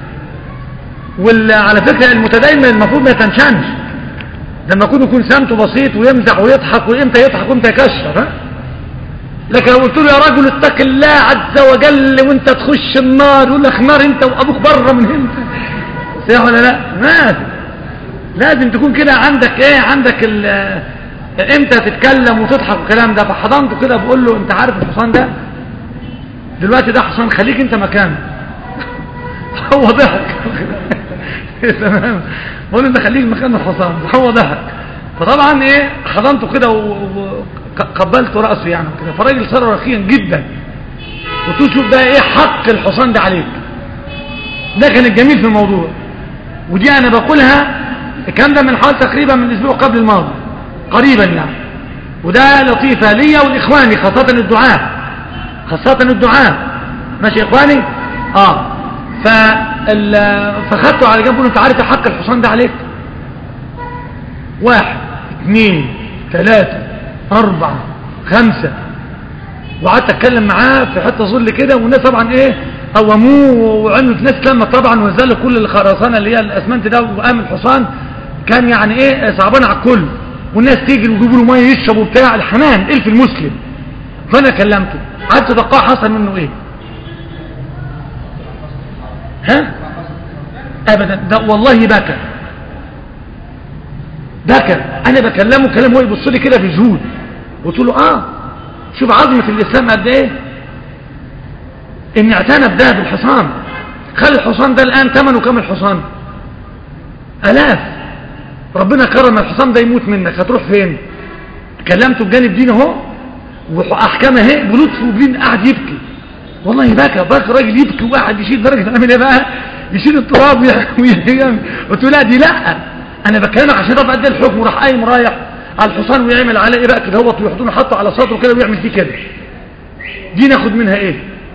وعلى فكره المتدين المفروض ما يتنشنش لما يكون يكون سمته بسيط ويمزح ويضحك وامتى يضحك وامتى يكشر ها لكن لو قلت له يا رجل اتق الله عز وجل وانت تخش النار يقول لك نار انت وابوك بره من هنا صح ولا لا ما لازم تكون كده عندك ايه عندك امتى تتكلم وتضحك والكلام ده فحضنته كده بقول له انت عارف الحصان ده دلوقتي ده حصان خليك انت مكانه هو ضحك تمام بقول له انت خليك مكان الحصان هو ضحك فطبعا ايه حضنته كده وقبلت راسه يعني كده فالراجل صار رخيا جدا قلت له شوف ده ايه حق الحصان ده عليك ده كان الجميل في الموضوع ودي انا بقولها الكلام ده من حوالي تقريبا من الاسبوع قبل الماضي قريبا يعني وده لطيفة ليا والإخواني خاصة الدعاء خاصة الدعاء ماشي يا اخواني اه فال... فخدته على جنبه انت عارف حق الحصان ده عليك واحد اثنين ثلاثة اربعة خمسة وقعدت اتكلم معاه في حته ظل كده والناس طبعا ايه قوموه وعملوا ناس لما طبعا وزلوا كل الخرسانه اللي هي الاسمنت ده وقام الحصان كان يعني ايه صعبان على الكل والناس تيجي ويجيبوا له ميه يشرب وبتاع الحنان الف المسلم فانا كلمته قعدت اتوقع حصل منه ايه ها ابدا ده والله بكى بكى انا بكلمه كلام هو يبص لي كده في جهود قلت له اه شوف عظمه الاسلام قد ايه ان اعتنى بده بالحصان خلي الحصان ده الان ثمنه كام الحصان الاف ربنا كرم الحصان ده يموت منك هتروح فين كلمته بجانب دين اهو واحكام اهي بلطف وبلين قاعد يبكي والله بكى بكى راجل يبكي وقاعد يشيل درجه اعمل ايه بقى يشيل التراب ويعمل قلت له لا دي لا انا بكلمك عشان رفع قد الحكم وراح قايم رايح على الحصان ويعمل عليه ايه بقى كده هو ويحضنه حطه على صدره كده ويعمل فيه كده دي ناخد منها ايه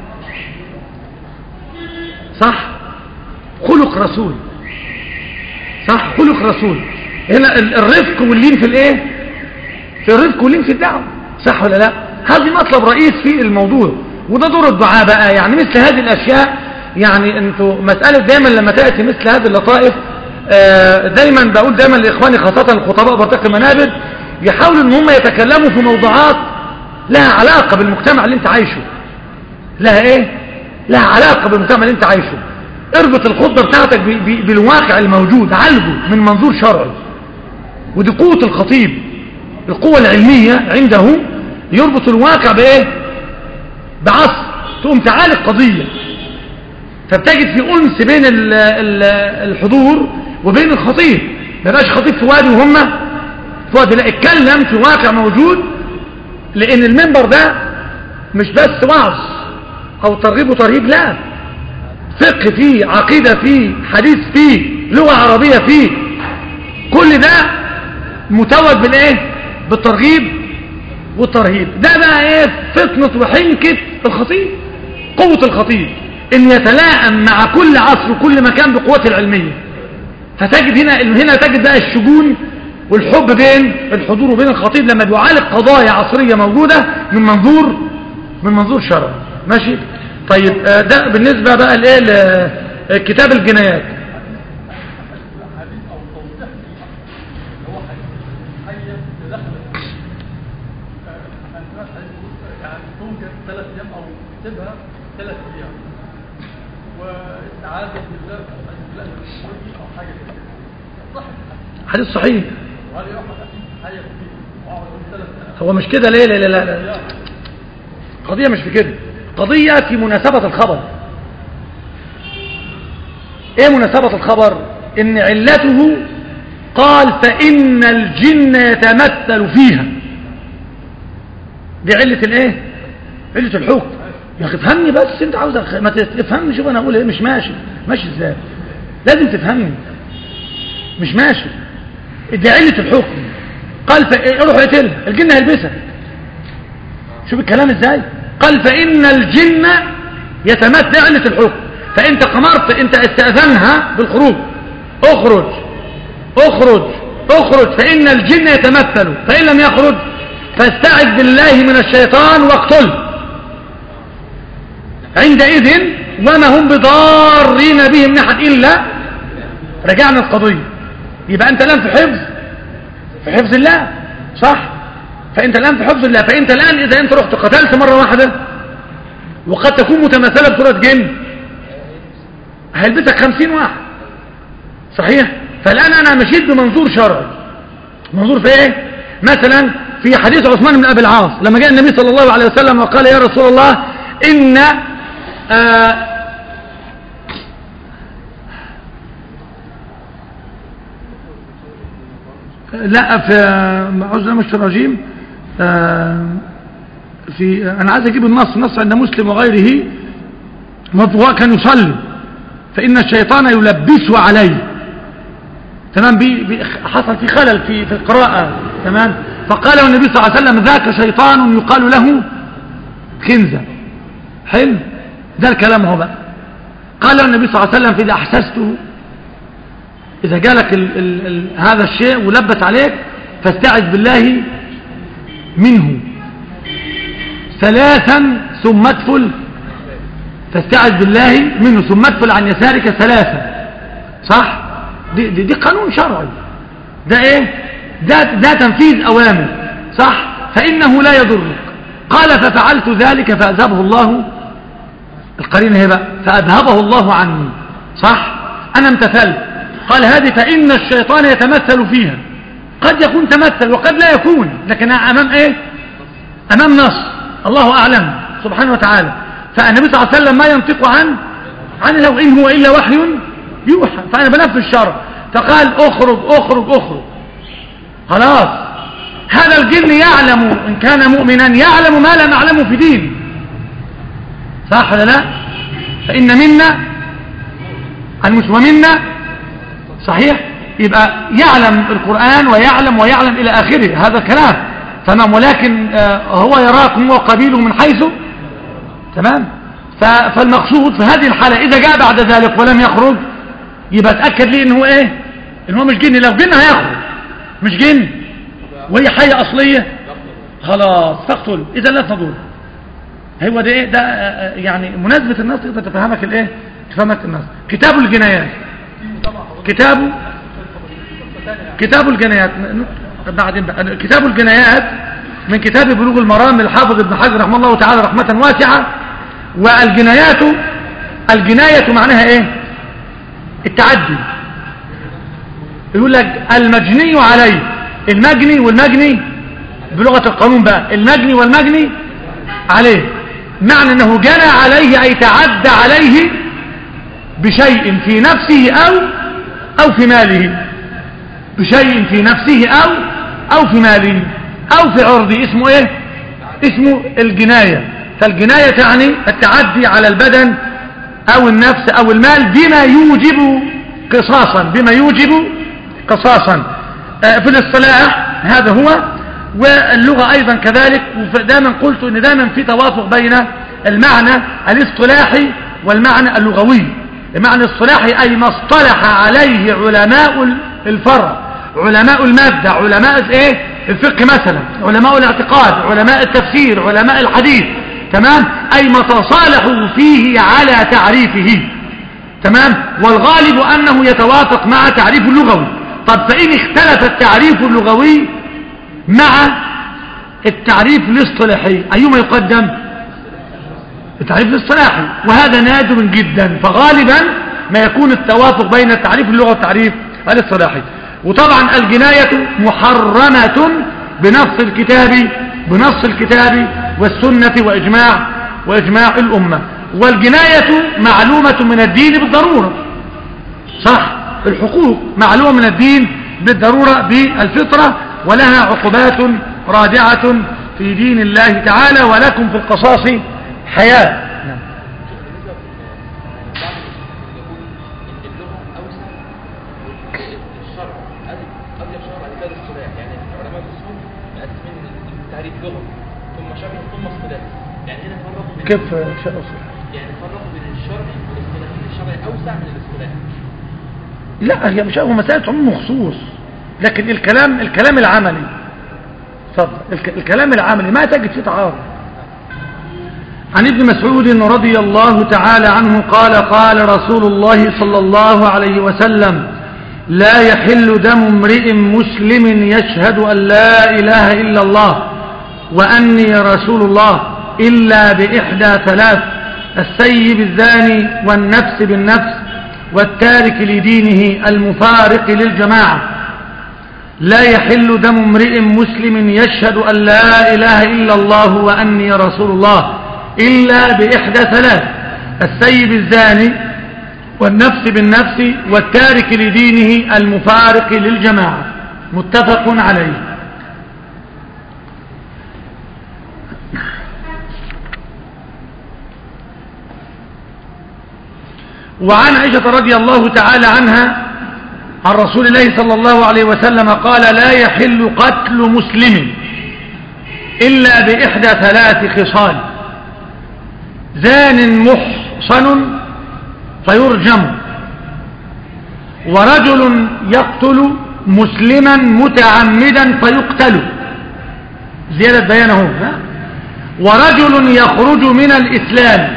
صح خلق رسول صح خلق رسول هنا الرفق واللين في الايه في الرفق واللين في الدعوه صح ولا لا هذه مطلب رئيس في الموضوع وده دور الدعاء بقى يعني مثل هذه الاشياء يعني انتوا مساله دايما لما تاتي مثل هذه اللطائف دايما بقول دايما لاخواني خاصه الخطباء برتقي المنابر يحاولوا ان هم يتكلموا في موضوعات لها علاقه بالمجتمع اللي انت عايشه لها ايه لها علاقه بالمجتمع اللي انت عايشه اربط الخطبه بتاعتك بالواقع الموجود عالجه من منظور شرعي ودي قوه الخطيب القوه العلميه عنده يربط الواقع بايه بعصر تقوم تعالج قضيه فبتجد في انس بين ال ال الحضور وبين الخطيب ما يبقاش خطيب في وادي وهم في وادي لا اتكلم في واقع موجود لان المنبر ده مش بس وعظ او ترغيب وترهيب لا فقه فيه عقيدة فيه حديث فيه لغة عربية فيه كل ده متوج بالايه بالترغيب والترهيب ده بقى ايه فطنة وحنكة الخطيب قوة الخطيب ان يتلائم مع كل عصر وكل مكان بقوته العلمية فتجد هنا هنا تجد بقى الشجون والحب بين الحضور وبين الخطيب لما بيعالج قضايا عصرية موجودة من منظور من منظور شرعي ماشي طيب ده بالنسبة بقى لايه لكتاب الجنايات ثلاث ايام واستعاذه بالله بالله من او حاجه كده صح حديث صحيح وهل يؤخذ فيه حاجه فيه وعمل ثلاث هو مش كده ليه لا لا لا, لا. قضية مش في كده قضية في مناسبة الخبر ايه مناسبة الخبر ان علته قال فإن الجن يتمثل فيها دي علة الايه علة الحكم يا اخي افهمني بس انت عاوز أخ... ما تفهمني شوف انا اقول ايه مش ماشي ماشي ازاي لازم تفهمني مش ماشي دي علة الحكم قال ف... روح اقتلها الجن هيلبسها شوف الكلام ازاي قال فإن الجن يتمثل علة الحكم فانت قمرت انت استأذنها بالخروج اخرج اخرج اخرج فإن الجن يتمثل فإن لم يخرج فاستعذ بالله من الشيطان واقتله عندئذ وما هم بضارين به من احد الا رجعنا القضية يبقى انت الان في حفظ في حفظ الله صح فانت الان في حفظ الله فانت الان اذا انت رحت قتلت مرة واحدة وقد تكون متمثلة بصورة جن هيلبسك خمسين واحد صحيح فالان انا مشيت بمنظور شرعي منظور في ايه مثلا في حديث عثمان بن ابي العاص لما جاء النبي صلى الله عليه وسلم وقال يا رسول الله ان آه لا في عذر مش الرجيم آه في انا عايز اجيب النص نص عند مسلم وغيره هو كان يصلي فان الشيطان يلبسه عليه تمام بي بي حصل في خلل في في القراءه تمام فقال النبي صلى الله عليه وسلم ذاك شيطان يقال له خنزه حلو ده الكلام هو بقى قال له النبي صلى الله عليه وسلم فإذا أحسسته إذا جالك ال ال ال هذا الشيء ولبس عليك فاستعذ بالله منه ثلاثا ثم ادفل فاستعذ بالله منه ثم ادفل عن يسارك ثلاثا صح دي, دي, دي قانون شرعي ده ايه ده, ده تنفيذ اوامر صح فانه لا يضرك قال ففعلت ذلك فاذهبه الله القرين هي بقى فاذهبه الله عني صح انا امتثلت قال هذه فان الشيطان يتمثل فيها قد يكون تمثل وقد لا يكون لكن امام ايه امام نص الله اعلم سبحانه وتعالى فالنبي صلى الله عليه وسلم ما ينطق عن عن لو ان هو الا وحي يوحى فانا بنفذ الشرع فقال اخرج اخرج اخرج خلاص هذا الجن يعلم ان كان مؤمنا يعلم ما لا نعلمه في دين صح ولا لا فان منا المسلم منا صحيح يبقى يعلم القرآن ويعلم ويعلم إلى آخره هذا الكلام تمام ولكن آه هو يراكم وقبيله من حيث تمام فالمقصود في هذه الحالة إذا جاء بعد ذلك ولم يخرج يبقى تأكد لي إن هو إيه إن هو مش جن لو جن هيخرج مش جن وهي حية أصلية خلاص تقتل إذا لا تضر هو ده إيه ده آه يعني مناسبة الناس تقدر تفهمك الإيه تفهمك الناس كتاب الجنايات كتاب كتاب الجنايات بعدين بقى كتاب الجنايات من كتاب بلوغ المرام للحافظ ابن حجر رحمه الله تعالى رحمة واسعة والجنايات الجناية معناها ايه التعدي يقول لك المجني عليه المجني والمجني بلغة القانون بقى المجني والمجني عليه معنى انه جنى عليه اي تعدى عليه بشيء في نفسه او او في ماله بشيء في نفسه او او في ماله او في عرضه اسمه ايه اسمه الجناية فالجناية تعني التعدي على البدن او النفس او المال بما يوجب قصاصا بما يوجب قصاصا في الاصطلاح هذا هو واللغة ايضا كذلك ودائما قلت ان دائما في توافق بين المعنى الاصطلاحي والمعنى اللغوي المعنى الصلاحي أي ما اصطلح عليه علماء الفرع علماء المادة علماء ايه الفقه مثلا علماء الاعتقاد علماء التفسير علماء الحديث تمام أي ما تصالحوا فيه على تعريفه تمام والغالب أنه يتوافق مع تعريف اللغوي طب فإن اختلف التعريف اللغوي مع التعريف الاصطلاحي أيما يقدم التعريف الاصطلاحي وهذا نادر جدا فغالبا ما يكون التوافق بين التعريف اللغة والتعريف الاصطلاحي وطبعا الجناية محرمة بنص الكتاب بنص الكتاب والسنة وإجماع وإجماع الأمة والجناية معلومة من الدين بالضرورة صح الحقوق معلومة من الدين بالضرورة بالفطرة ولها عقوبات رادعة في دين الله تعالى ولكم في القصاص حياة نعم. كيف شيء أصلح يعني فرقوا بين الشرع والاصطلاح الشرع أوسع من الاصطلاح لا هي مش هو مسألة عموم وخصوص لكن الكلام الكلام العملي اتفضل الكلام العملي ما تجد فيه تعارض عن ابن مسعود رضي الله تعالى عنه قال قال رسول الله صلى الله عليه وسلم لا يحل دم امرئ مسلم يشهد أن لا إله إلا الله وأني رسول الله إلا بإحدى ثلاث السيب الزاني والنفس بالنفس والتارك لدينه المفارق للجماعة لا يحل دم امرئ مسلم يشهد أن لا إله إلا الله وأني رسول الله إلا بإحدى ثلاث السيب الزاني والنفس بالنفس والتارك لدينه المفارق للجماعة متفق عليه وعن عائشة رضي الله تعالى عنها عن رسول الله صلى الله عليه وسلم قال لا يحل قتل مسلم إلا بإحدى ثلاث خصال زان محصن محصن فيرجم ورجل يقتل مسلما متعمدا فيقتل زيادة بيانه ورجل يخرج من الإسلام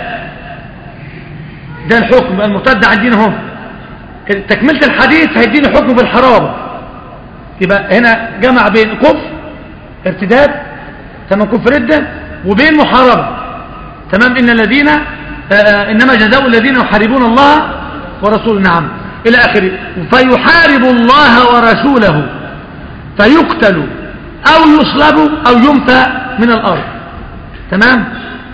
ده الحكم المرتد عن دينه تكملة الحديث هيديني حكم بالحرام يبقى هنا جمع بين كفر ارتداد تمام كفر ردة وبين محاربة تمام إن الذين آه إنما جزاء الذين يحاربون الله ورسوله نعم إلى آخره فيحارب الله ورسوله فيقتل أو يصلب أو ينفى من الأرض تمام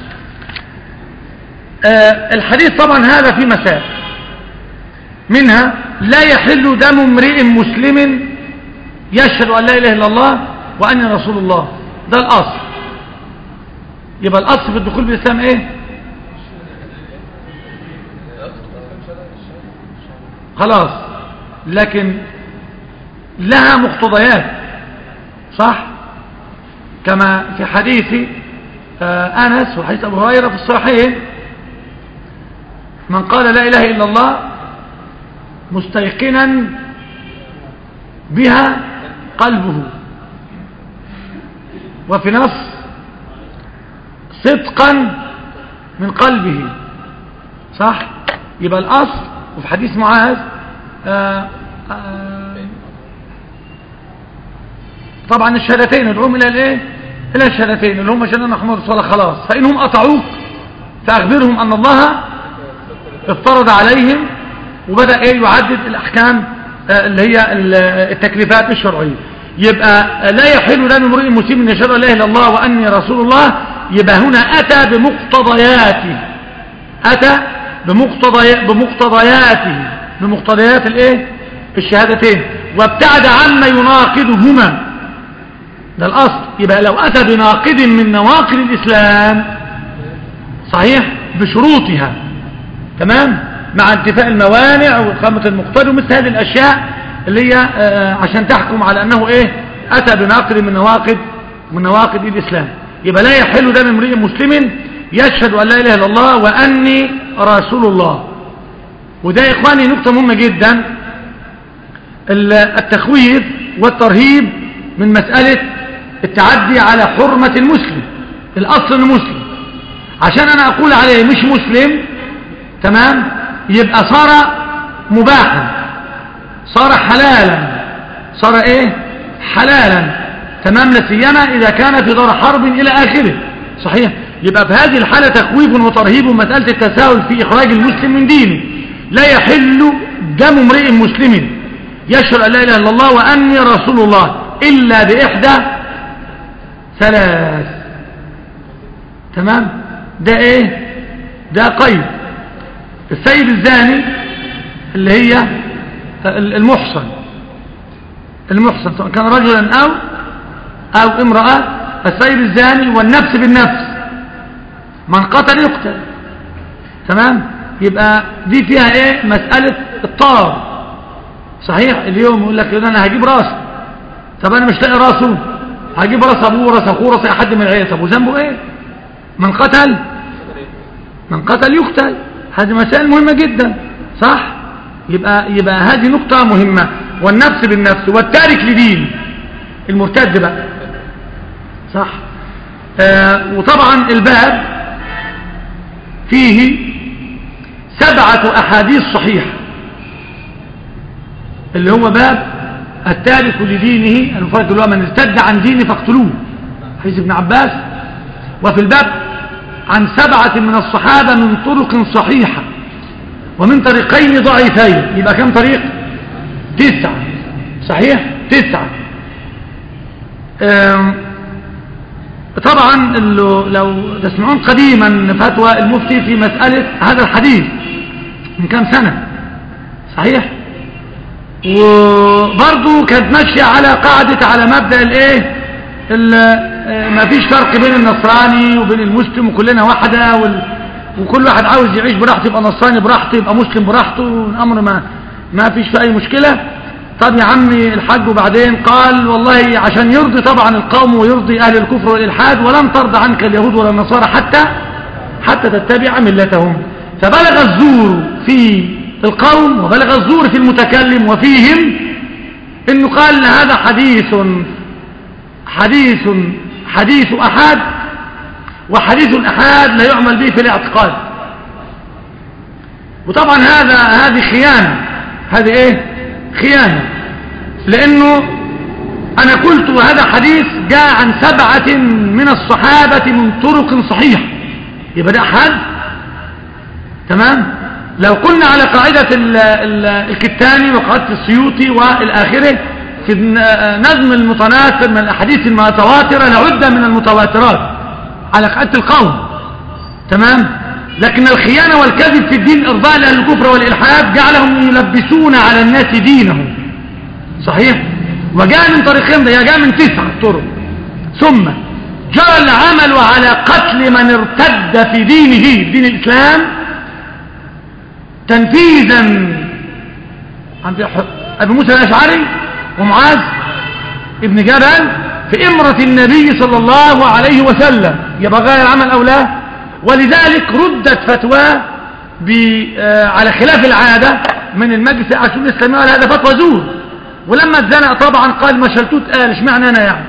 آه الحديث طبعا هذا في مسائل منها لا يحل دم امرئ مسلم يشهد أن لا إله إلا الله وأني رسول الله ده الأصل يبقى الأصل في الدخول بالإسلام إيه خلاص لكن لها مقتضيات صح كما في حديث آه أنس وحديث أبو هريرة في الصحيح من قال لا إله إلا الله مستيقنا بها قلبه وفي نص صدقا من قلبه صح يبقى الأصل وفي حديث معاذ آآ آآ طبعا الشهادتين ادعوهم الى الايه الى الشهادتين اللي هم شهادة محمد رسول الله خلاص فانهم اطاعوك فاخبرهم ان الله افترض عليهم وبدأ ايه يعدد الاحكام اللي هي التكليفات الشرعية يبقى لا يحل دم امرئ مسلم ان يشهد لا اله الا الله واني رسول الله يبقى هنا اتى بمقتضياته اتى بمقتضي بمقتضياته بمقتضيات الايه الشهادتين وابتعد عما يناقضهما ده الاصل يبقى لو اتى بناقض من نواقض الاسلام صحيح بشروطها تمام مع انتفاء الموانع وإقامة المقتضى ومثل هذه الأشياء اللي هي عشان تحكم على أنه إيه أتى بناقض من نواقض من نواقض الإسلام يبقى لا يحل دم امرئ مسلم يشهد أن لا إله إلا الله وأني رسول الله وده يا إخواني نقطة مهمة جدا التخويف والترهيب من مسألة التعدي على حرمة المسلم الأصل أنه مسلم عشان أنا أقول عليه مش مسلم تمام يبقى صار مباحا صار حلالا صار ايه حلالا تمام لسيما اذا كان في دار حرب الى اخره صحيح يبقى في هذه الحالة تخويف وترهيب مسألة التساهل في اخراج المسلم من دينه لا يحل دم امرئ مسلم يشهد ان لا اله الا الله واني رسول الله الا باحدى ثلاث تمام ده ايه ده قيد السيد الزاني اللي هي المحصن المحصن سواء كان رجلا أو أو امرأة السيد الزاني والنفس بالنفس من قتل يقتل تمام يبقى دي فيها ايه مسألة الطار صحيح اليوم يقول لك انا هجيب راسه طب انا مش لاقي راسه هجيب راس ابوه راس اخوه راس احد من العيله طب وذنبه ايه من قتل من قتل يقتل هذه مسائل مهمة جدا صح يبقى يبقى هذه نقطة مهمة والنفس بالنفس والتارك لدين المرتد بقى صح آه وطبعا الباب فيه سبعة أحاديث صحيحة اللي هو باب التارك لدينه المفرد اللي هو من ارتد عن دينه فاقتلوه حديث ابن عباس وفي الباب عن سبعة من الصحابة من طرق صحيحة ومن طريقين ضعيفين يبقى كم طريق تسعة صحيح تسعة طبعا لو تسمعون قديما فتوى المفتي في مسألة هذا الحديث من كم سنة صحيح وبرضو كانت ماشية على قاعدة على مبدأ الايه ما فيش فرق بين النصراني وبين المسلم وكلنا واحدة وال... وكل واحد عاوز يعيش براحته يبقى نصراني براحته يبقى مسلم براحته الأمر ما ما فيش في أي مشكلة طب يا عمي الحاج وبعدين قال والله عشان يرضي طبعا القوم ويرضي أهل الكفر والإلحاد ولن ترضى عنك اليهود ولا النصارى حتى حتى تتبع ملتهم فبلغ الزور في القوم وبلغ الزور في المتكلم وفيهم انه قال هذا حديث حديث حديث احاد وحديث الاحاد لا يعمل به في الاعتقاد وطبعا هذا هذه خيانة هذه ايه خيانة لانه انا قلت هذا حديث جاء عن سبعة من الصحابة من طرق صحيحة يبقى ده احاد تمام لو قلنا على قاعدة ال ال الكتاني وقاعدة السيوطي والآخرة في نظم المتناثر من الأحاديث المتواترة لعد من المتواترات على قاعدة القوم تمام لكن الخيانة والكذب في الدين إرضاء لأهل الكفر والإلحاد جعلهم يلبسون على الناس دينهم صحيح وجاء من طريقهم ده جاء من تسع طرق ثم جرى العمل على قتل من ارتد في دينه دين الإسلام تنفيذا عن أبي موسى الأشعري ومعاذ ابن جبل في إمرة النبي صلى الله عليه وسلم يبقى غير عمل أو لا ولذلك ردت فتوى على خلاف العادة من المجلس العشرين الإسلامي قال هذا فتوى زور ولما اتزنق طبعا قال ما شلتوت قال اشمعنى أنا يعني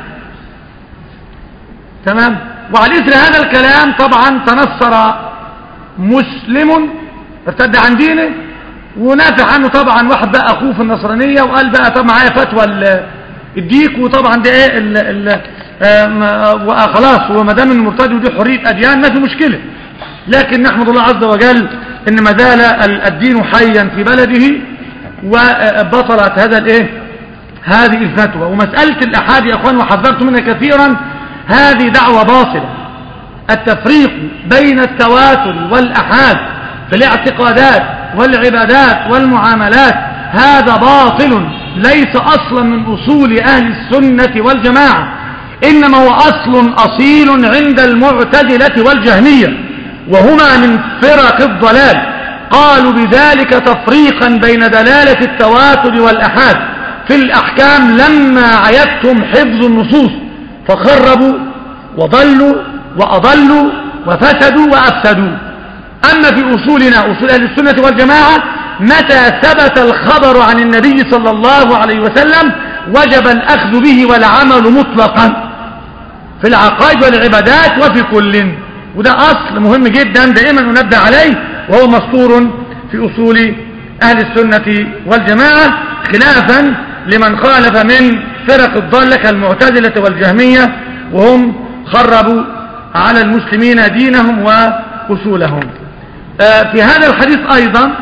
تمام وعلى إثر هذا الكلام طبعا تنصر مسلم ارتد عن دينه ونافع عنه طبعا واحد بقى اخوه في النصرانية وقال بقى طب معايا فتوى الديك وطبعا ده ايه ال ال خلاص وما دام المرتد ودي حريه اديان ما في مشكله لكن نحمد الله عز وجل ان ما زال الدين حيا في بلده وبطلت هذا الايه هذه الفتوى ومساله الاحاد يا اخوان وحذرت منها كثيرا هذه دعوه باطله التفريق بين التواتر والاحاد في الاعتقادات والعبادات والمعاملات هذا باطل ليس اصلا من اصول اهل السنة والجماعة انما هو اصل اصيل عند المعتزلة والجهمية وهما من فرق الضلال قالوا بذلك تفريقا بين دلالة التواتر والأحاد في الأحكام لما عيبتم حفظ النصوص فخربوا وضلوا وأضلوا وفسدوا وأفسدوا أما في أصولنا أصول أهل السنة والجماعة متى ثبت الخبر عن النبي صلى الله عليه وسلم وجب الأخذ به والعمل مطلقا في العقائد والعبادات وفي كل وده أصل مهم جدا دائما ننبه عليه وهو مسطور في أصول أهل السنة والجماعة خلافا لمن خالف من فرق الضالة كالمعتزلة والجهمية وهم خربوا على المسلمين دينهم وأصولهم في هذا الحديث أيضا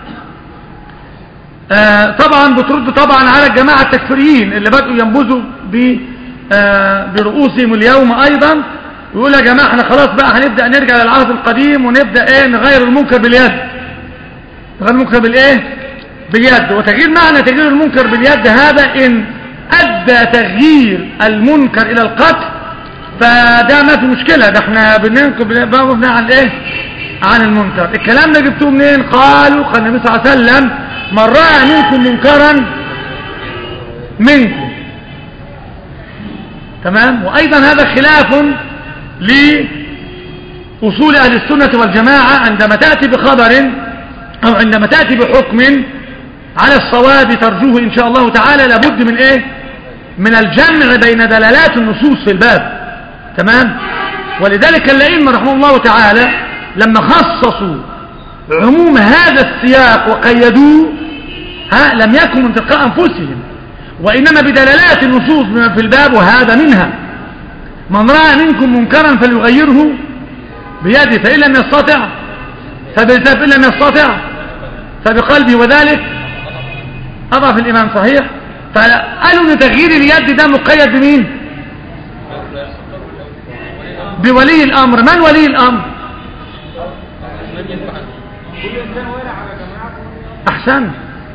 طبعا بترد طبعا على الجماعة التكفيريين اللي بدأوا ينبذوا برؤوسهم اليوم أيضا ويقول يا جماعة احنا خلاص بقى هنبدأ نرجع للعهد القديم ونبدأ ايه نغير المنكر باليد نغير المنكر بالايه باليد وتغيير معنى تغيير المنكر باليد هذا ان ادى تغيير المنكر الى القتل فده ما في مشكلة ده احنا بننكر بنقف عن الايه عن المنكر الكلام ده جبتوه منين قالوا قال النبي صلى الله عليه وسلم من رأى منكم منكرا منكم تمام وايضا هذا خلاف لأصول أهل السنة والجماعة عندما تأتي بخبر أو عندما تأتي بحكم على الصواب ترجوه إن شاء الله تعالى لابد من إيه من الجمع بين دلالات النصوص في الباب تمام ولذلك الأئمة رحمه الله تعالى لما خصصوا عموم هذا السياق وقيدوه ها لم يكن من تلقاء أنفسهم وإنما بدلالات النصوص بما في الباب وهذا منها من رأى منكم منكرا فليغيره بيده فإن لم يستطع فبلسان فإن لم يستطع فبقلبه وذلك أضعف الإمام صحيح فقالوا أن تغيير اليد ده مقيد بمين بولي الأمر من ولي الأمر أحسن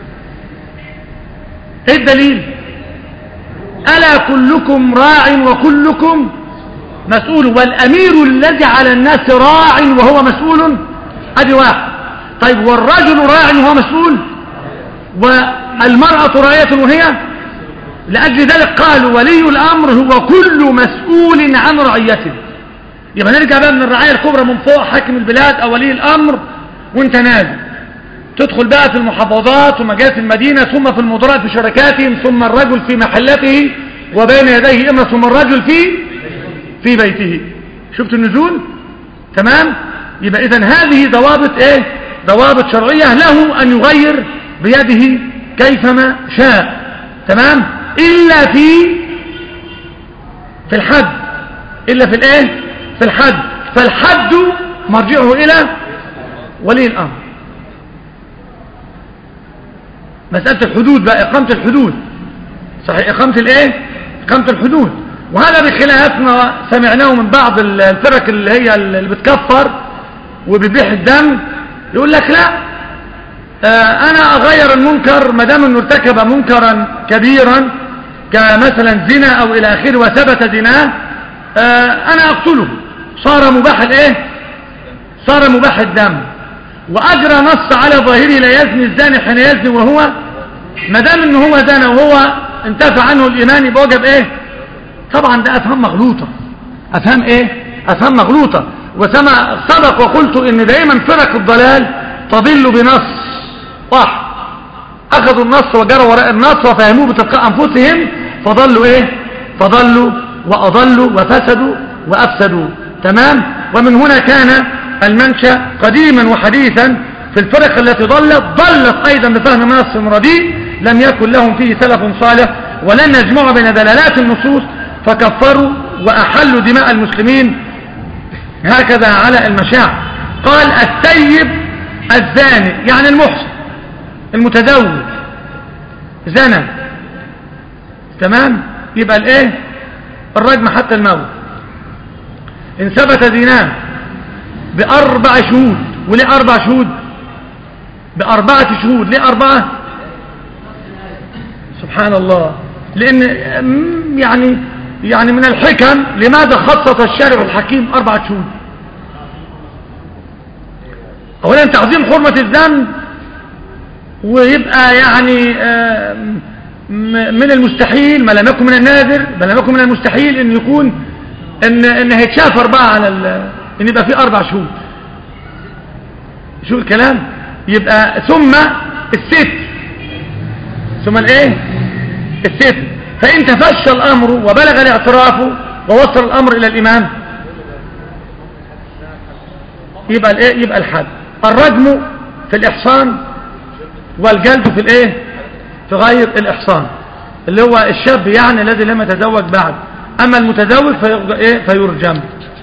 ايه الدليل ألا كلكم راع وكلكم مسؤول والأمير الذي على الناس راع وهو مسؤول ادي واحد طيب والرجل راع وهو مسؤول والمرأة راعية وهي لأجل ذلك قالوا ولي الأمر هو كل مسؤول عن رعيته يبقى نرجع بقى من الرعاية الكبرى من فوق حاكم البلاد أو ولي الأمر وانت نازل تدخل بقى في المحافظات ومجالس المدينة ثم في المدراء في شركاتهم ثم الرجل في محلته وبين يديه إما ثم الرجل في في بيته شفت النزول تمام يبقى إذن هذه ضوابط إيه ضوابط شرعية له أن يغير بيده كيفما شاء تمام إلا في في الحد إلا في الإيه في الحد فالحد مرجعه إلى ولي الأمر مسألة الحدود بقى إقامة الحدود صحيح إقامة الإيه إقامة الحدود وهذا بخلاف ما سمعناه من بعض الفرق اللي هي اللي بتكفر وبيبيح الدم يقول لك لا آه أنا أغير المنكر ما دام أنه ارتكب منكرا كبيرا كمثلا زنا أو إلى آخره وثبت زناه آه أنا أقتله صار مباح الإيه صار مباح الدم وأجرى نص على ظاهره لا يزني الزاني حين يزني وهو ما دام انه هو زنى وهو انتفى عنه الإيمان يبقى وجب إيه طبعا ده أفهام مغلوطة أفهام إيه أفهام مغلوطة وسمع سبق وقلت إن دائما فرق الضلال تضل بنص واحد أخذوا النص وجروا وراء النص وفهموه بتلقاء أنفسهم فضلوا إيه فضلوا وأضلوا وفسدوا وأفسدوا تمام ومن هنا كان المنشأ قديما وحديثا في الفرق التي ضلت ضلت أيضا بفهم نص رديء لم يكن لهم فيه سلف صالح ولن يجمعوا بين دلالات النصوص فكفروا وأحلوا دماء المسلمين هكذا على المشاع قال السيب الزاني يعني المحسن المتزوج زنى تمام يبقى الايه الرجم حتى الموت ان ثبت زناه باربع شهود وليه اربع شهود باربعة شهود ليه اربعة سبحان الله لان يعني يعني من الحكم لماذا خصص الشارع الحكيم اربعة شهود اولا تعظيم حرمة الذنب ويبقى يعني من المستحيل ما لم يكن من النادر ما لم يكن من المستحيل ان يكون ان ان هيتشاف اربعه على ان يبقى في اربع شهود شو الكلام يبقى ثم الست ثم الايه الست فان تفشى الامر وبلغ الاعتراف ووصل الامر الى الامام يبقى الايه يبقى الحد الرجم في الاحصان والجلد في الايه في غير الاحصان اللي هو الشاب يعني الذي لم يتزوج بعد اما المتزوج ايه فيرجم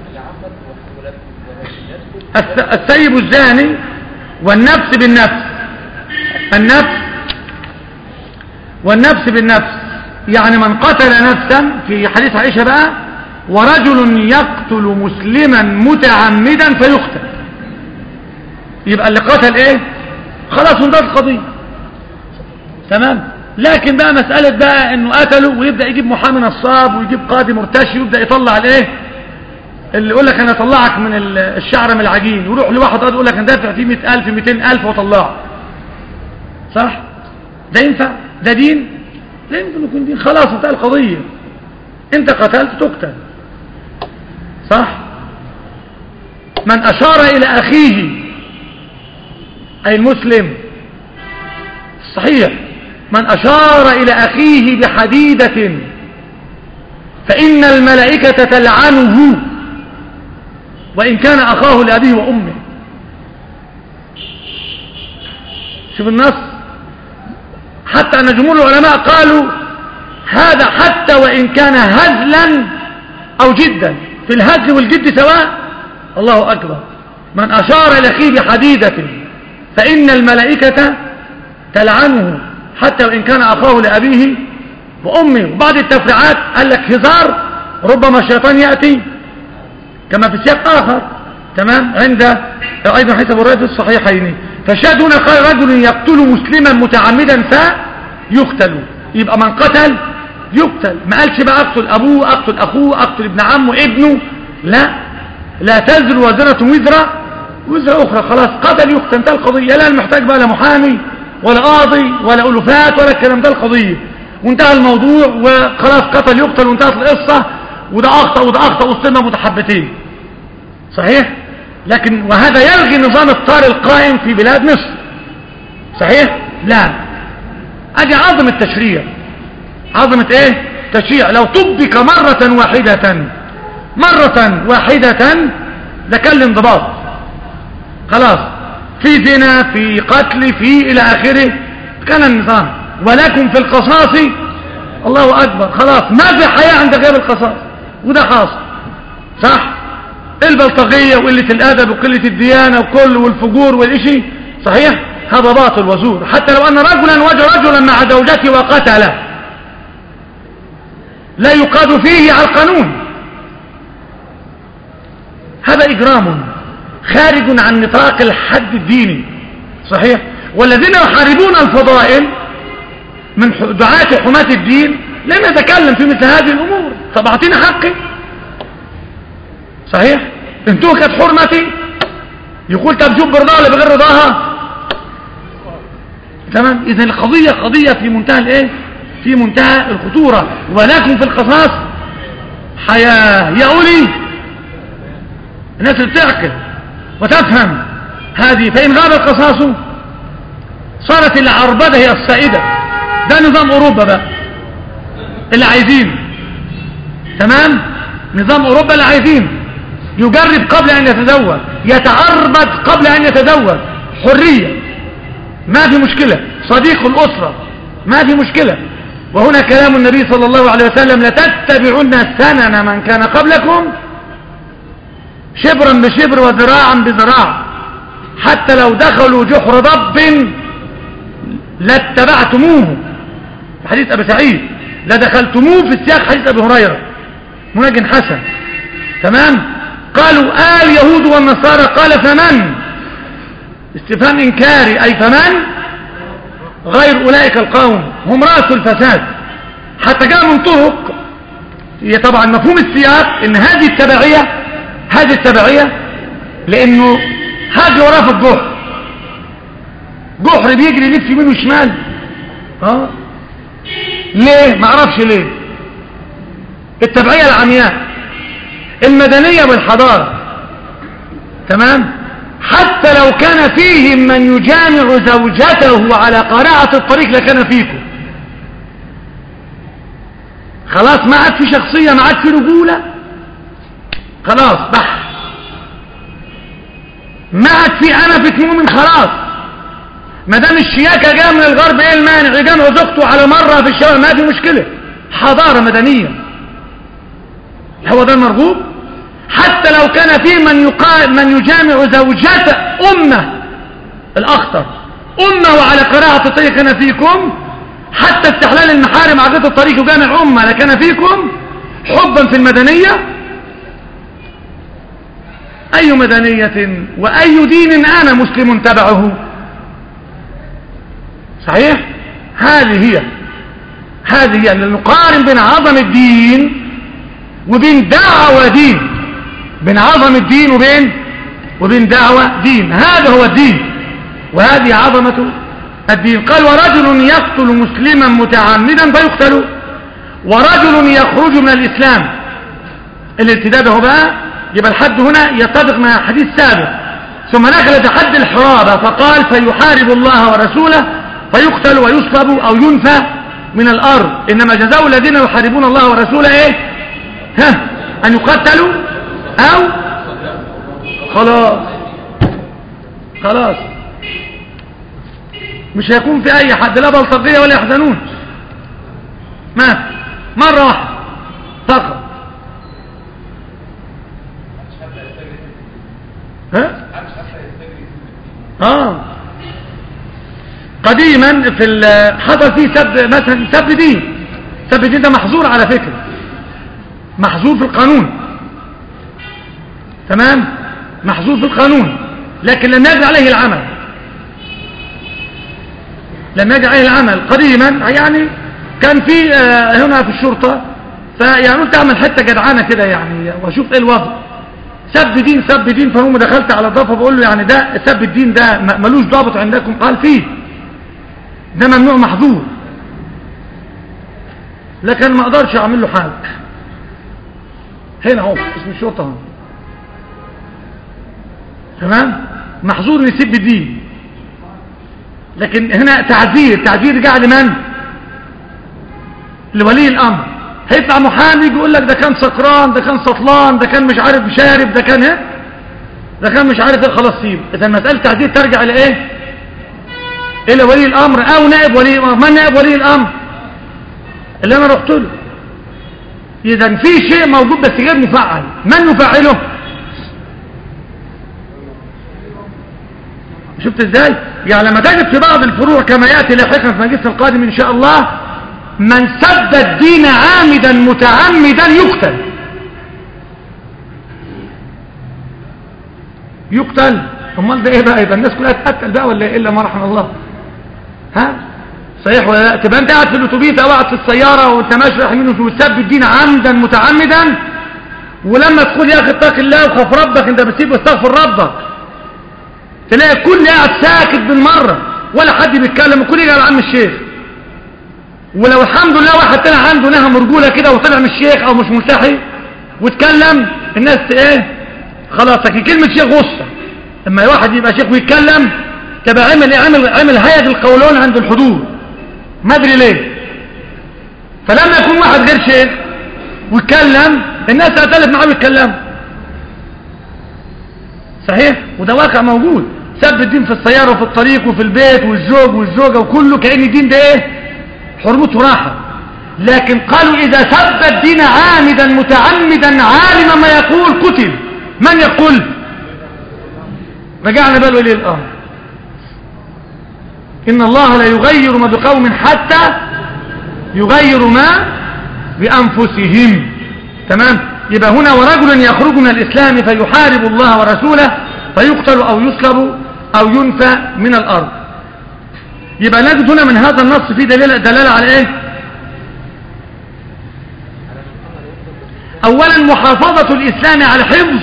السيب الزاني والنفس بالنفس النفس والنفس بالنفس يعني من قتل نفسا في حديث عائشة بقى ورجل يقتل مسلما متعمدا فيقتل يبقى اللي قتل ايه خلاص انتهت القضية تمام لكن بقى مسألة بقى انه قتله ويبدأ يجيب محامي نصاب ويجيب قاضي مرتشي ويبدأ يطلع الايه اللي يقول لك انا اطلعك من الشعر من العجين يروح لواحد قاضي يقول لك انا دافع فيه 100000 200000 واطلعه صح ده ينفع ده دين لا يمكن يكون دين خلاص انتهى القضية انت قتلت تقتل صح من اشار الى اخيه أي المسلم صحيح من أشار إلى أخيه بحديدة فإن الملائكة تلعنه وإن كان أخاه لأبيه وأمه شوف النص حتى أن جمهور العلماء قالوا هذا حتى وإن كان هزلا أو جدا في الهزل والجد سواء الله أكبر من أشار إلى أخيه بحديدة فإن الملائكة تلعنه حتى وإن كان أخاه لأبيه وأمه وبعد التفريعات قال لك هزار ربما الشيطان يأتي كما في سياق آخر تمام عند أيضا حسب الرواية في الصحيحين فالشاهد هنا قال رجل يقتل مسلما متعمدا فيقتل يبقى من قتل يقتل ما قالش بقى اقتل ابوه اقتل اخوه اقتل ابن عمه ابنه لا لا تزر وزرة وزر وزر اخرى خلاص قتل يقتل انتهى القضية لا المحتاج بقى لا محامي ولا قاضي ولا ألوفات ولا الكلام ده القضية وانتهى الموضوع وخلاص قتل يقتل وانتهت القصة وده أخطأ وده أخطأ وصلنا متحبتين صحيح لكن وهذا يلغي نظام الطار القائم في بلاد مصر صحيح لا ادي عظمة التشريع عظمة ايه تشريع لو طبق مرة واحدة مرة واحدة لكان الانضباط خلاص في زنا في قتل في الى اخره كان النظام ولكم في القصاص الله اكبر خلاص ما في حياة عند غير القصاص وده حاصل صح البلطجية وقلة الادب وقلة الديانة وكل والفجور والاشي صحيح هذا باطل وزور حتى لو ان رجلا وجه رجلا مع زوجته وقتله لا يقاد فيه على القانون هذا اجرام خارج عن نطاق الحد الديني صحيح والذين يحاربون الفضائل من دعاة حماة الدين لم يتكلم في مثل هذه الامور طب اعطيني حقي صحيح انتهكت حرمتي يقول طب شوف برضاها ولا بغير رضاها تمام اذا القضية قضية في منتهى الايه في منتهى الخطورة ولكن في القصاص حياة يا أولي الناس اللي بتعقل وتفهم هذه فإن غاب القصاص صارت العربدة هي السائدة ده نظام أوروبا بقى اللي عايزين تمام نظام أوروبا اللي عايزين يجرب قبل أن يتزوج يتعربد قبل أن يتزوج حرية ما في مشكلة صديق الأسرة ما في مشكلة وهنا كلام النبي صلى الله عليه وسلم لتتبعن سنن من كان قبلكم شبرا بشبر وذراعا بذراع حتى لو دخلوا جحر ضب لاتبعتموه حديث أبي سعيد لدخلتموه في السياق حديث أبي هريرة مناج حسن تمام قالوا آل يهود والنصارى قال فمن استفهام إنكاري أي فمن غير أولئك القوم هم رأس الفساد حتى جاء من طرق هي طبعا مفهوم السياق ان هذه التبعية هذه التبعية لانه هاجي وراه في الجحر جحر بيجري يلف يمين وشمال اه ليه ما اعرفش ليه التبعية العمياء المدنية والحضارة تمام حتى لو كان فيهم من يجامع زوجته على قراعة الطريق لكان فيكم خلاص ما عاد في شخصية ما عاد في رجولة خلاص بح ما عاد في أنا في مؤمن خلاص ما دام الشياكة جاء من الغرب ايه المانع يجامع زوجته على مرة في الشوارع ما في مشكلة حضارة مدنية هو ده المرغوب حتى لو كان فيه من, يقا... من يجامع زوجة أمة الأخطر أمة وعلى قراءة الطريق كان فيكم حتى استحلال المحارم عقيدة الطريق يجامع أمة لكان فيكم حبا في المدنية أي مدنية وأي دين أنا مسلم تبعه صحيح هذه هي هذه هي نقارن بين عظم الدين وبين دعوة دين بين عظم الدين وبين وبين دعوة دين هذا هو الدين وهذه عظمة الدين قال ورجل يقتل مسلما متعمدا فيقتل ورجل يخرج من الإسلام الارتداد هو بقى يبقى الحد هنا يتفق مع حديث سابق ثم نقل حد الحرابة فقال فيحارب الله ورسوله فيقتل ويصلب أو ينفى من الأرض إنما جزاء الذين يحاربون الله ورسوله إيه ها أن يقتلوا أو خلاص خلاص مش هيكون في أي حد لا بلطجية ولا يحزنون ما مرة واحدة فقط ها اه قديما في حصل فيه سب مثلا سب دين سب دين ده محظور على فكرة محظور في القانون تمام محظور في القانون لكن لم يجري عليه العمل لم يجري عليه العمل قديما يعني كان في آه هنا في الشرطة فيعني قلت اعمل حتة جدعانة كده يعني واشوف ايه الوضع سب دين سب دين فهم دخلت على الضفة بقول له يعني ده سب الدين ده ملوش ضابط عندكم قال فيه ده ممنوع محظور لكن ما اقدرش اعمل له حاجه هنا اهو اسم الشرطه اهو تمام محظور ان يسب الدين لكن هنا تعذير تعذير جاء لمن لولي الامر هيطلع محامي يقول لك ده كان سكران ده كان سطلان ده كان مش عارف شارب ده كان ايه ده كان مش عارف ايه خلاص سيبه اذا مساله تعذير ترجع لايه الى ولي الامر او نائب ولي الامر من نائب ولي الامر اللي انا رحت له اذا في شيء موجود بس غير مفعل من يفعله شفت ازاي يعني لما تجد في بعض الفروع كما ياتي لاحقا في مجلس القادم ان شاء الله من سب الدين عامدا متعمدا يقتل يقتل امال ده ايه بقى يبقى الناس كلها تقتل بقى ولا ايه الا ما رحم الله ها صحيح ولا لا تبقى انت قاعد في الاتوبيس او قاعد في السياره وانت ماشي رايح يمين وتسب الدين عمدا متعمدا ولما تقول يا اخي اتق الله وخاف ربك انت بتسيب واستغفر ربك تلاقي الكل قاعد ساكت بالمره ولا حد بيتكلم الكل يجي على عم الشيخ ولو الحمد لله واحد طلع عنده نهم رجوله كده وطلع مش شيخ او مش ملتحي واتكلم الناس ايه خلاص لكن كلمه شيخ غصه اما واحد يبقى شيخ ويتكلم تبقى عمل ايه عمل عمل هيئه القولون عند الحدود ما ادري ليه فلما يكون واحد غير شيخ ويتكلم الناس هتلف معاه ويتكلم صحيح وده واقع موجود سب الدين في السيارة وفي الطريق وفي البيت والزوج والزوجة وكله كأن الدين ده ايه حرمته راحة لكن قالوا إذا سب الدين عامدا متعمدا عالما ما يقول قتل من يقول رجعنا بقى لولي الأمر إن الله لا يغير ما بقوم حتى يغير ما بأنفسهم تمام يبقى هنا ورجل يخرج من الإسلام فيحارب الله ورسوله فيقتل أو يصلب أو ينفى من الأرض يبقى نجد هنا من هذا النص في دلالة, دلالة على إيه أولا محافظة الإسلام على حفظ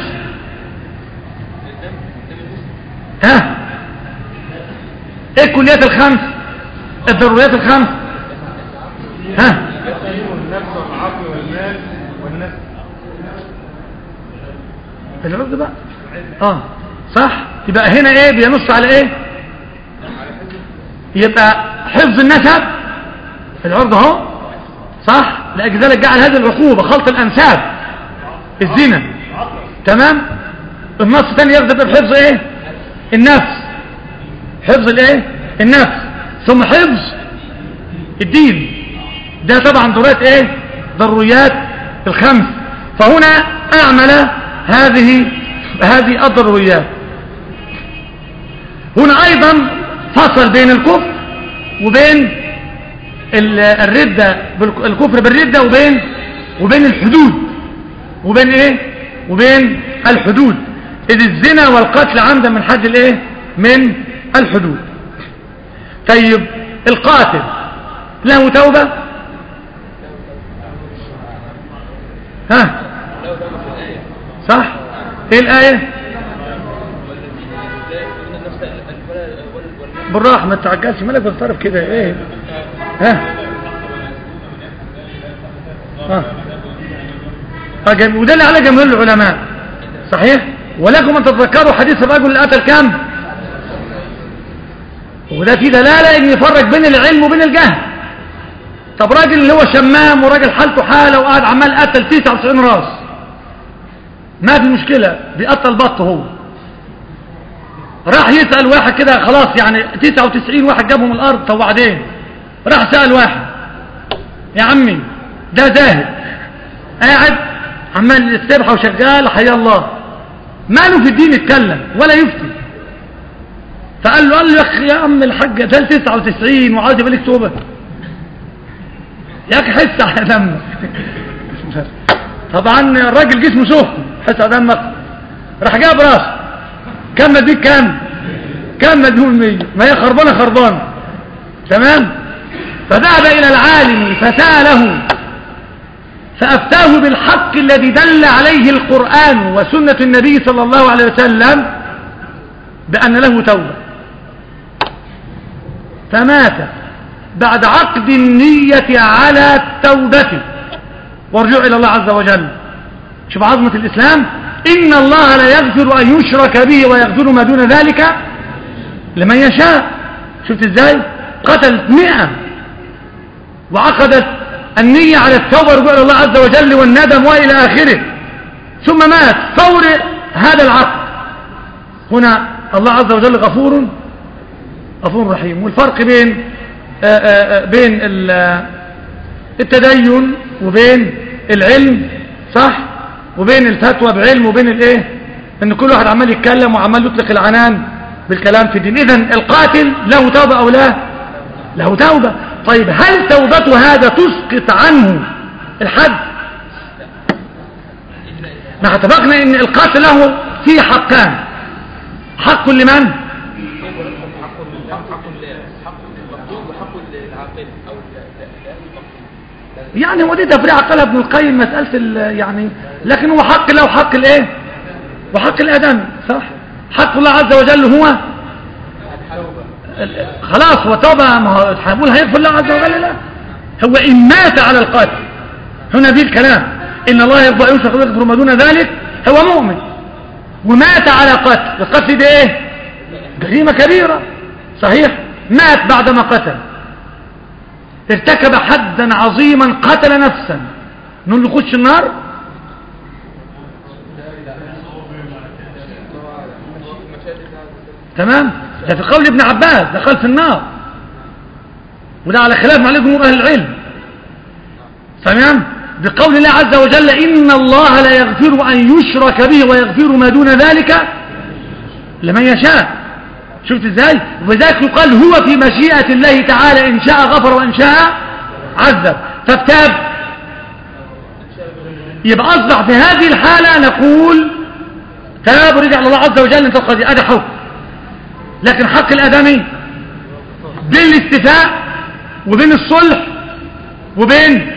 ها ايه الكليات الخمس الضروريات الخمس ها النفس والعقل والمال والنفس العرض بقى اه صح يبقى هنا ايه بينص على ايه يبقى حفظ النسب العرض اهو صح لذلك جعل هذه العقوبة خلط الانساب الزنا تمام النص الثاني ياخد بحفظ ايه النفس حفظ الايه النفس ثم حفظ الدين ده طبعا ضروريات ايه ضروريات الخمس فهنا اعمل هذه هذه الضروريات هنا ايضا فصل بين الكفر وبين الردة الكفر بالردة وبين وبين الحدود وبين ايه وبين الحدود اذ الزنا والقتل عمدا من حد الايه من الحدود طيب القاتل له توبة ها صح ايه الآية بالراحة ما تعجلش مالك بالطرف كده ايه ها ها اه جم... وده اللي على جمهور العلماء صحيح ولكم ان تتذكروا حديث الرجل اللي قتل كم وده في دلالة ان يفرق بين العلم وبين الجهل طب راجل اللي هو شمام وراجل حالته حالة وقاعد عمال قتل 99 راس ما في مشكلة بيقتل بط هو راح يسأل واحد كده خلاص يعني 99 واحد جابهم الارض طب وبعدين راح سأل واحد يا عمي ده زاهد قاعد عمال السبحة وشغال حيا الله ماله في الدين يتكلم ولا يفتي فقال له قال له يا اخي يا عم الحاج ده 99 وعاوز يبقى لك توبه يا اخي حس على دمك طبعا الراجل جسمه سخن حس على دمك راح جاب راسه كم مديك كام كم مدهون 100 ما هي خربانه خربانه تمام فذهب الى العالم فساله فافتاه بالحق الذي دل عليه القران وسنه النبي صلى الله عليه وسلم بان له توبه فمات بعد عقد النية على التوبة وارجعوا إلى الله عز وجل شوف عظمة الإسلام إن الله لا يغفر أن يشرك به ويغفر ما دون ذلك لمن يشاء شفت ازاي قتلت مئة وعقدت النية على التوبة رجوع الله عز وجل والندم وإلى آخره ثم مات فور هذا العقد هنا الله عز وجل غفور غفور رحيم والفرق بين آآ آآ بين التدين وبين العلم صح وبين الفتوى بعلم وبين الايه ان كل واحد عمال يتكلم وعمال يطلق العنان بالكلام في الدين اذا القاتل له توبة او لا له توبة طيب هل توبته هذا تسقط عنه الحد ما اتفقنا ان القاتل له فيه حقان حق لمن يعني هو دي تفريع قالها ابن القيم مسألة يعني لكن هو حق له حق الايه وحق الادم صح حق الله عز وجل هو خلاص هو توبة ما هو هنقول هيغفر الله عز وجل لا هو إن مات على القاتل هنا دي الكلام إن الله يغفر يوسف ويغفر ما دون ذلك هو مؤمن ومات على قتل القتل ده ايه جريمة كبيرة صحيح مات بعدما قتل ارتكب حدا عظيما قتل نفسا نقول له خش النار تمام ده في قول ابن عباس دخل في النار وده على خلاف مع جمهور اهل العلم تمام بقول الله عز وجل إن الله لا يغفر أن يشرك به ويغفر ما دون ذلك لمن يشاء شفت ازاي وذلك يقال هو في مشيئة الله تعالى إن شاء غفر وإن شاء عذب فابتاب يبقى أصبح في هذه الحالة نقول تاب ورجع لله عز وجل انت قد هذا حكم لكن حق الآدمي بين الاستفاء وبين الصلح وبين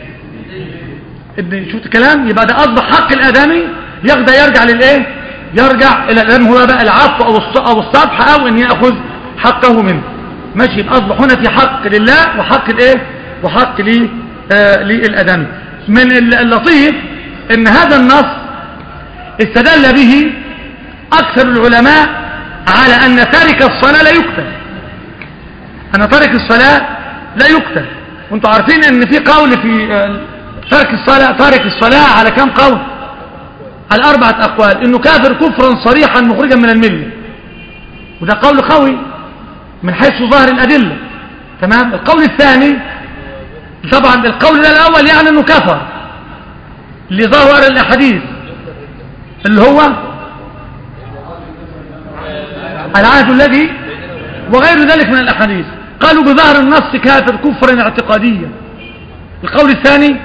ابن شفت الكلام يبقى ده أصبح حق الآدمي يقدر يرجع للإيه يرجع إلى الآن هو بقى العفو أو أو الصفح أو أن يأخذ حقه منه ماشي يبقى أصبح هنا في حق لله وحق الإيه وحق لي آه للآدمي من اللطيف ان هذا النص استدل به أكثر العلماء على أن تارك الصلاة لا يقتل أن تارك الصلاة لا يقتل وانتم عارفين ان في قول في ترك الصلاة تارك الصلاة على كم قول على أربعة أقوال إنه كافر كفرا صريحا مخرجا من الملة وده قول قوي من حيث ظاهر الأدلة تمام القول الثاني طبعا القول ده الأول يعني أنه كفر لظاهر الأحاديث اللي هو العهد الذي وغير ذلك من الأحاديث قالوا بظاهر النص كافر كفرا اعتقاديا القول الثاني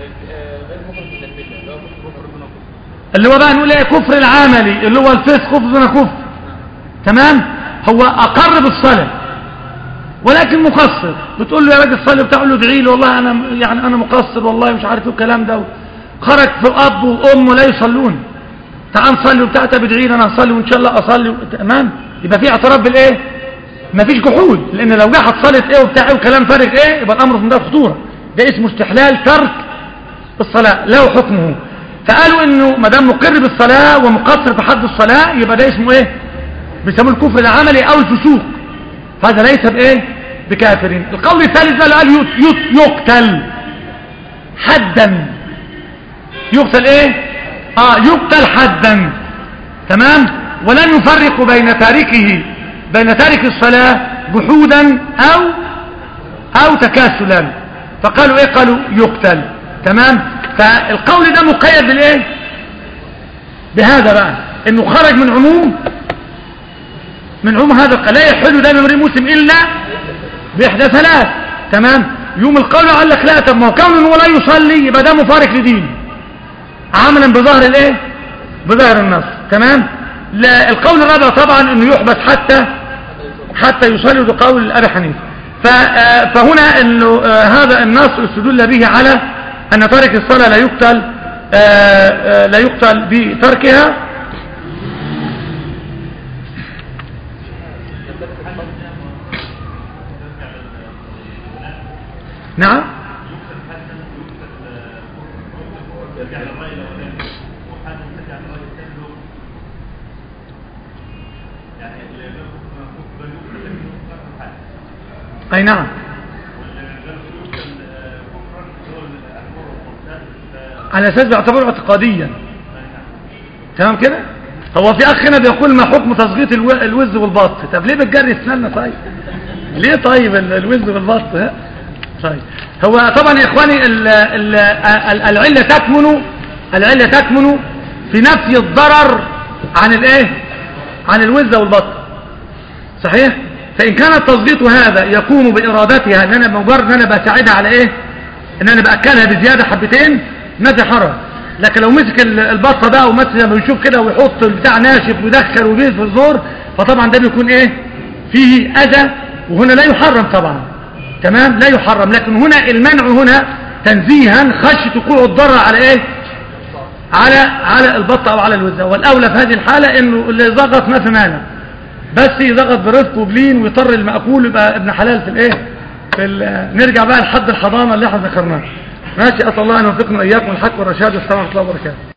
اللي هو بقى نقول ايه كفر العملي اللي هو الفسق كفر دون كفر تمام هو اقر بالصلاه ولكن مقصر بتقول له يا راجل صلي بتاع له ادعي له والله انا يعني انا مقصر والله مش عارف ايه الكلام ده خرج في اب وام لا يصلون تعال نصلي وبتاع طب ادعي لي انا هصلي وان شاء الله اصلي تمام يبقى في اعتراف بالايه مفيش جحود لان لو جه صلاه ايه وبتاع ايه وكلام فارغ ايه يبقى الامر في ده خطوره ده اسمه استحلال ترك الصلاه له حكمه فقالوا انه ما دام مقر بالصلاه ومقصر في حد الصلاه يبقى ده اسمه ايه بيسموه الكفر العملي او الفسوق هذا ليس بايه بكافرين القول الثالث بقى قال يقتل حدا يقتل ايه اه يقتل حدا تمام ولن يفرق بين تاركه بين تارك الصلاة جحودا او او تكاسلا فقالوا ايه قالوا يقتل تمام فالقول ده مقيد بالايه بهذا بقى انه خرج من عموم من عموم هذا القول لا يحل دم امرئ مسلم الا باحدى ثلاث تمام يوم القول قال لك لا طب ما هو كون انه لا يصلي يبقى ده مفارق لدين عملا بظاهر الايه بظاهر النص تمام لا القول الرابع طبعا انه يحبس حتى حتى يصلي بقول ابي حنيفه فهنا انه هذا النص استدل به على ان تارك الصلاه لا يقتل لا يقتل بتركها نعم حد يتبع الرأي الثاني له يعني اللي له حكم بل يكلم يكفر حاجة اي نعم واللي له يكلم كفرا هو الأكبر والمرتد ف- على اساس بيعتبره اعتقاديا تمام كده هو في اخ هنا بيقول ما حكم تصغيط الو- الوز والبط طب ليه بتجري اسناننا طيب ليه طيب ال- الوز والبط ها طيب هو طبعا يا اخواني ال ال ال العله تكمن العله تكمن في نفي الضرر عن الايه عن الوز والبط صحيح فان كان التظبيط هذا يقوم بارادتها ان انا مجرد ان انا بساعدها على ايه ان انا باكلها بزياده حبتين ما في حرج لكن لو مسك ال- البطه بقى ومثلا لما يشوف كده ويحط البتاع ناشف ويدخل ويبيض في الزور فطبعا ده بيكون ايه فيه اذى وهنا لا يحرم طبعا تمام لا يحرم لكن هنا المنع هنا تنزيها خشيه وقوع الضرر على ايه على على البطه او على الوزه والاولى في هذه الحاله انه اللي زغط ما في مانع بس يزغط برفق وبلين ويضطر المأكول يبقى ابن حلال في الايه في ال- نرجع بقى لحد الحضانه اللي احنا ذكرناها ماشي اسال الله ان يوفقنا واياكم الحق والرشاد والسلام ورحمه الله وبركاته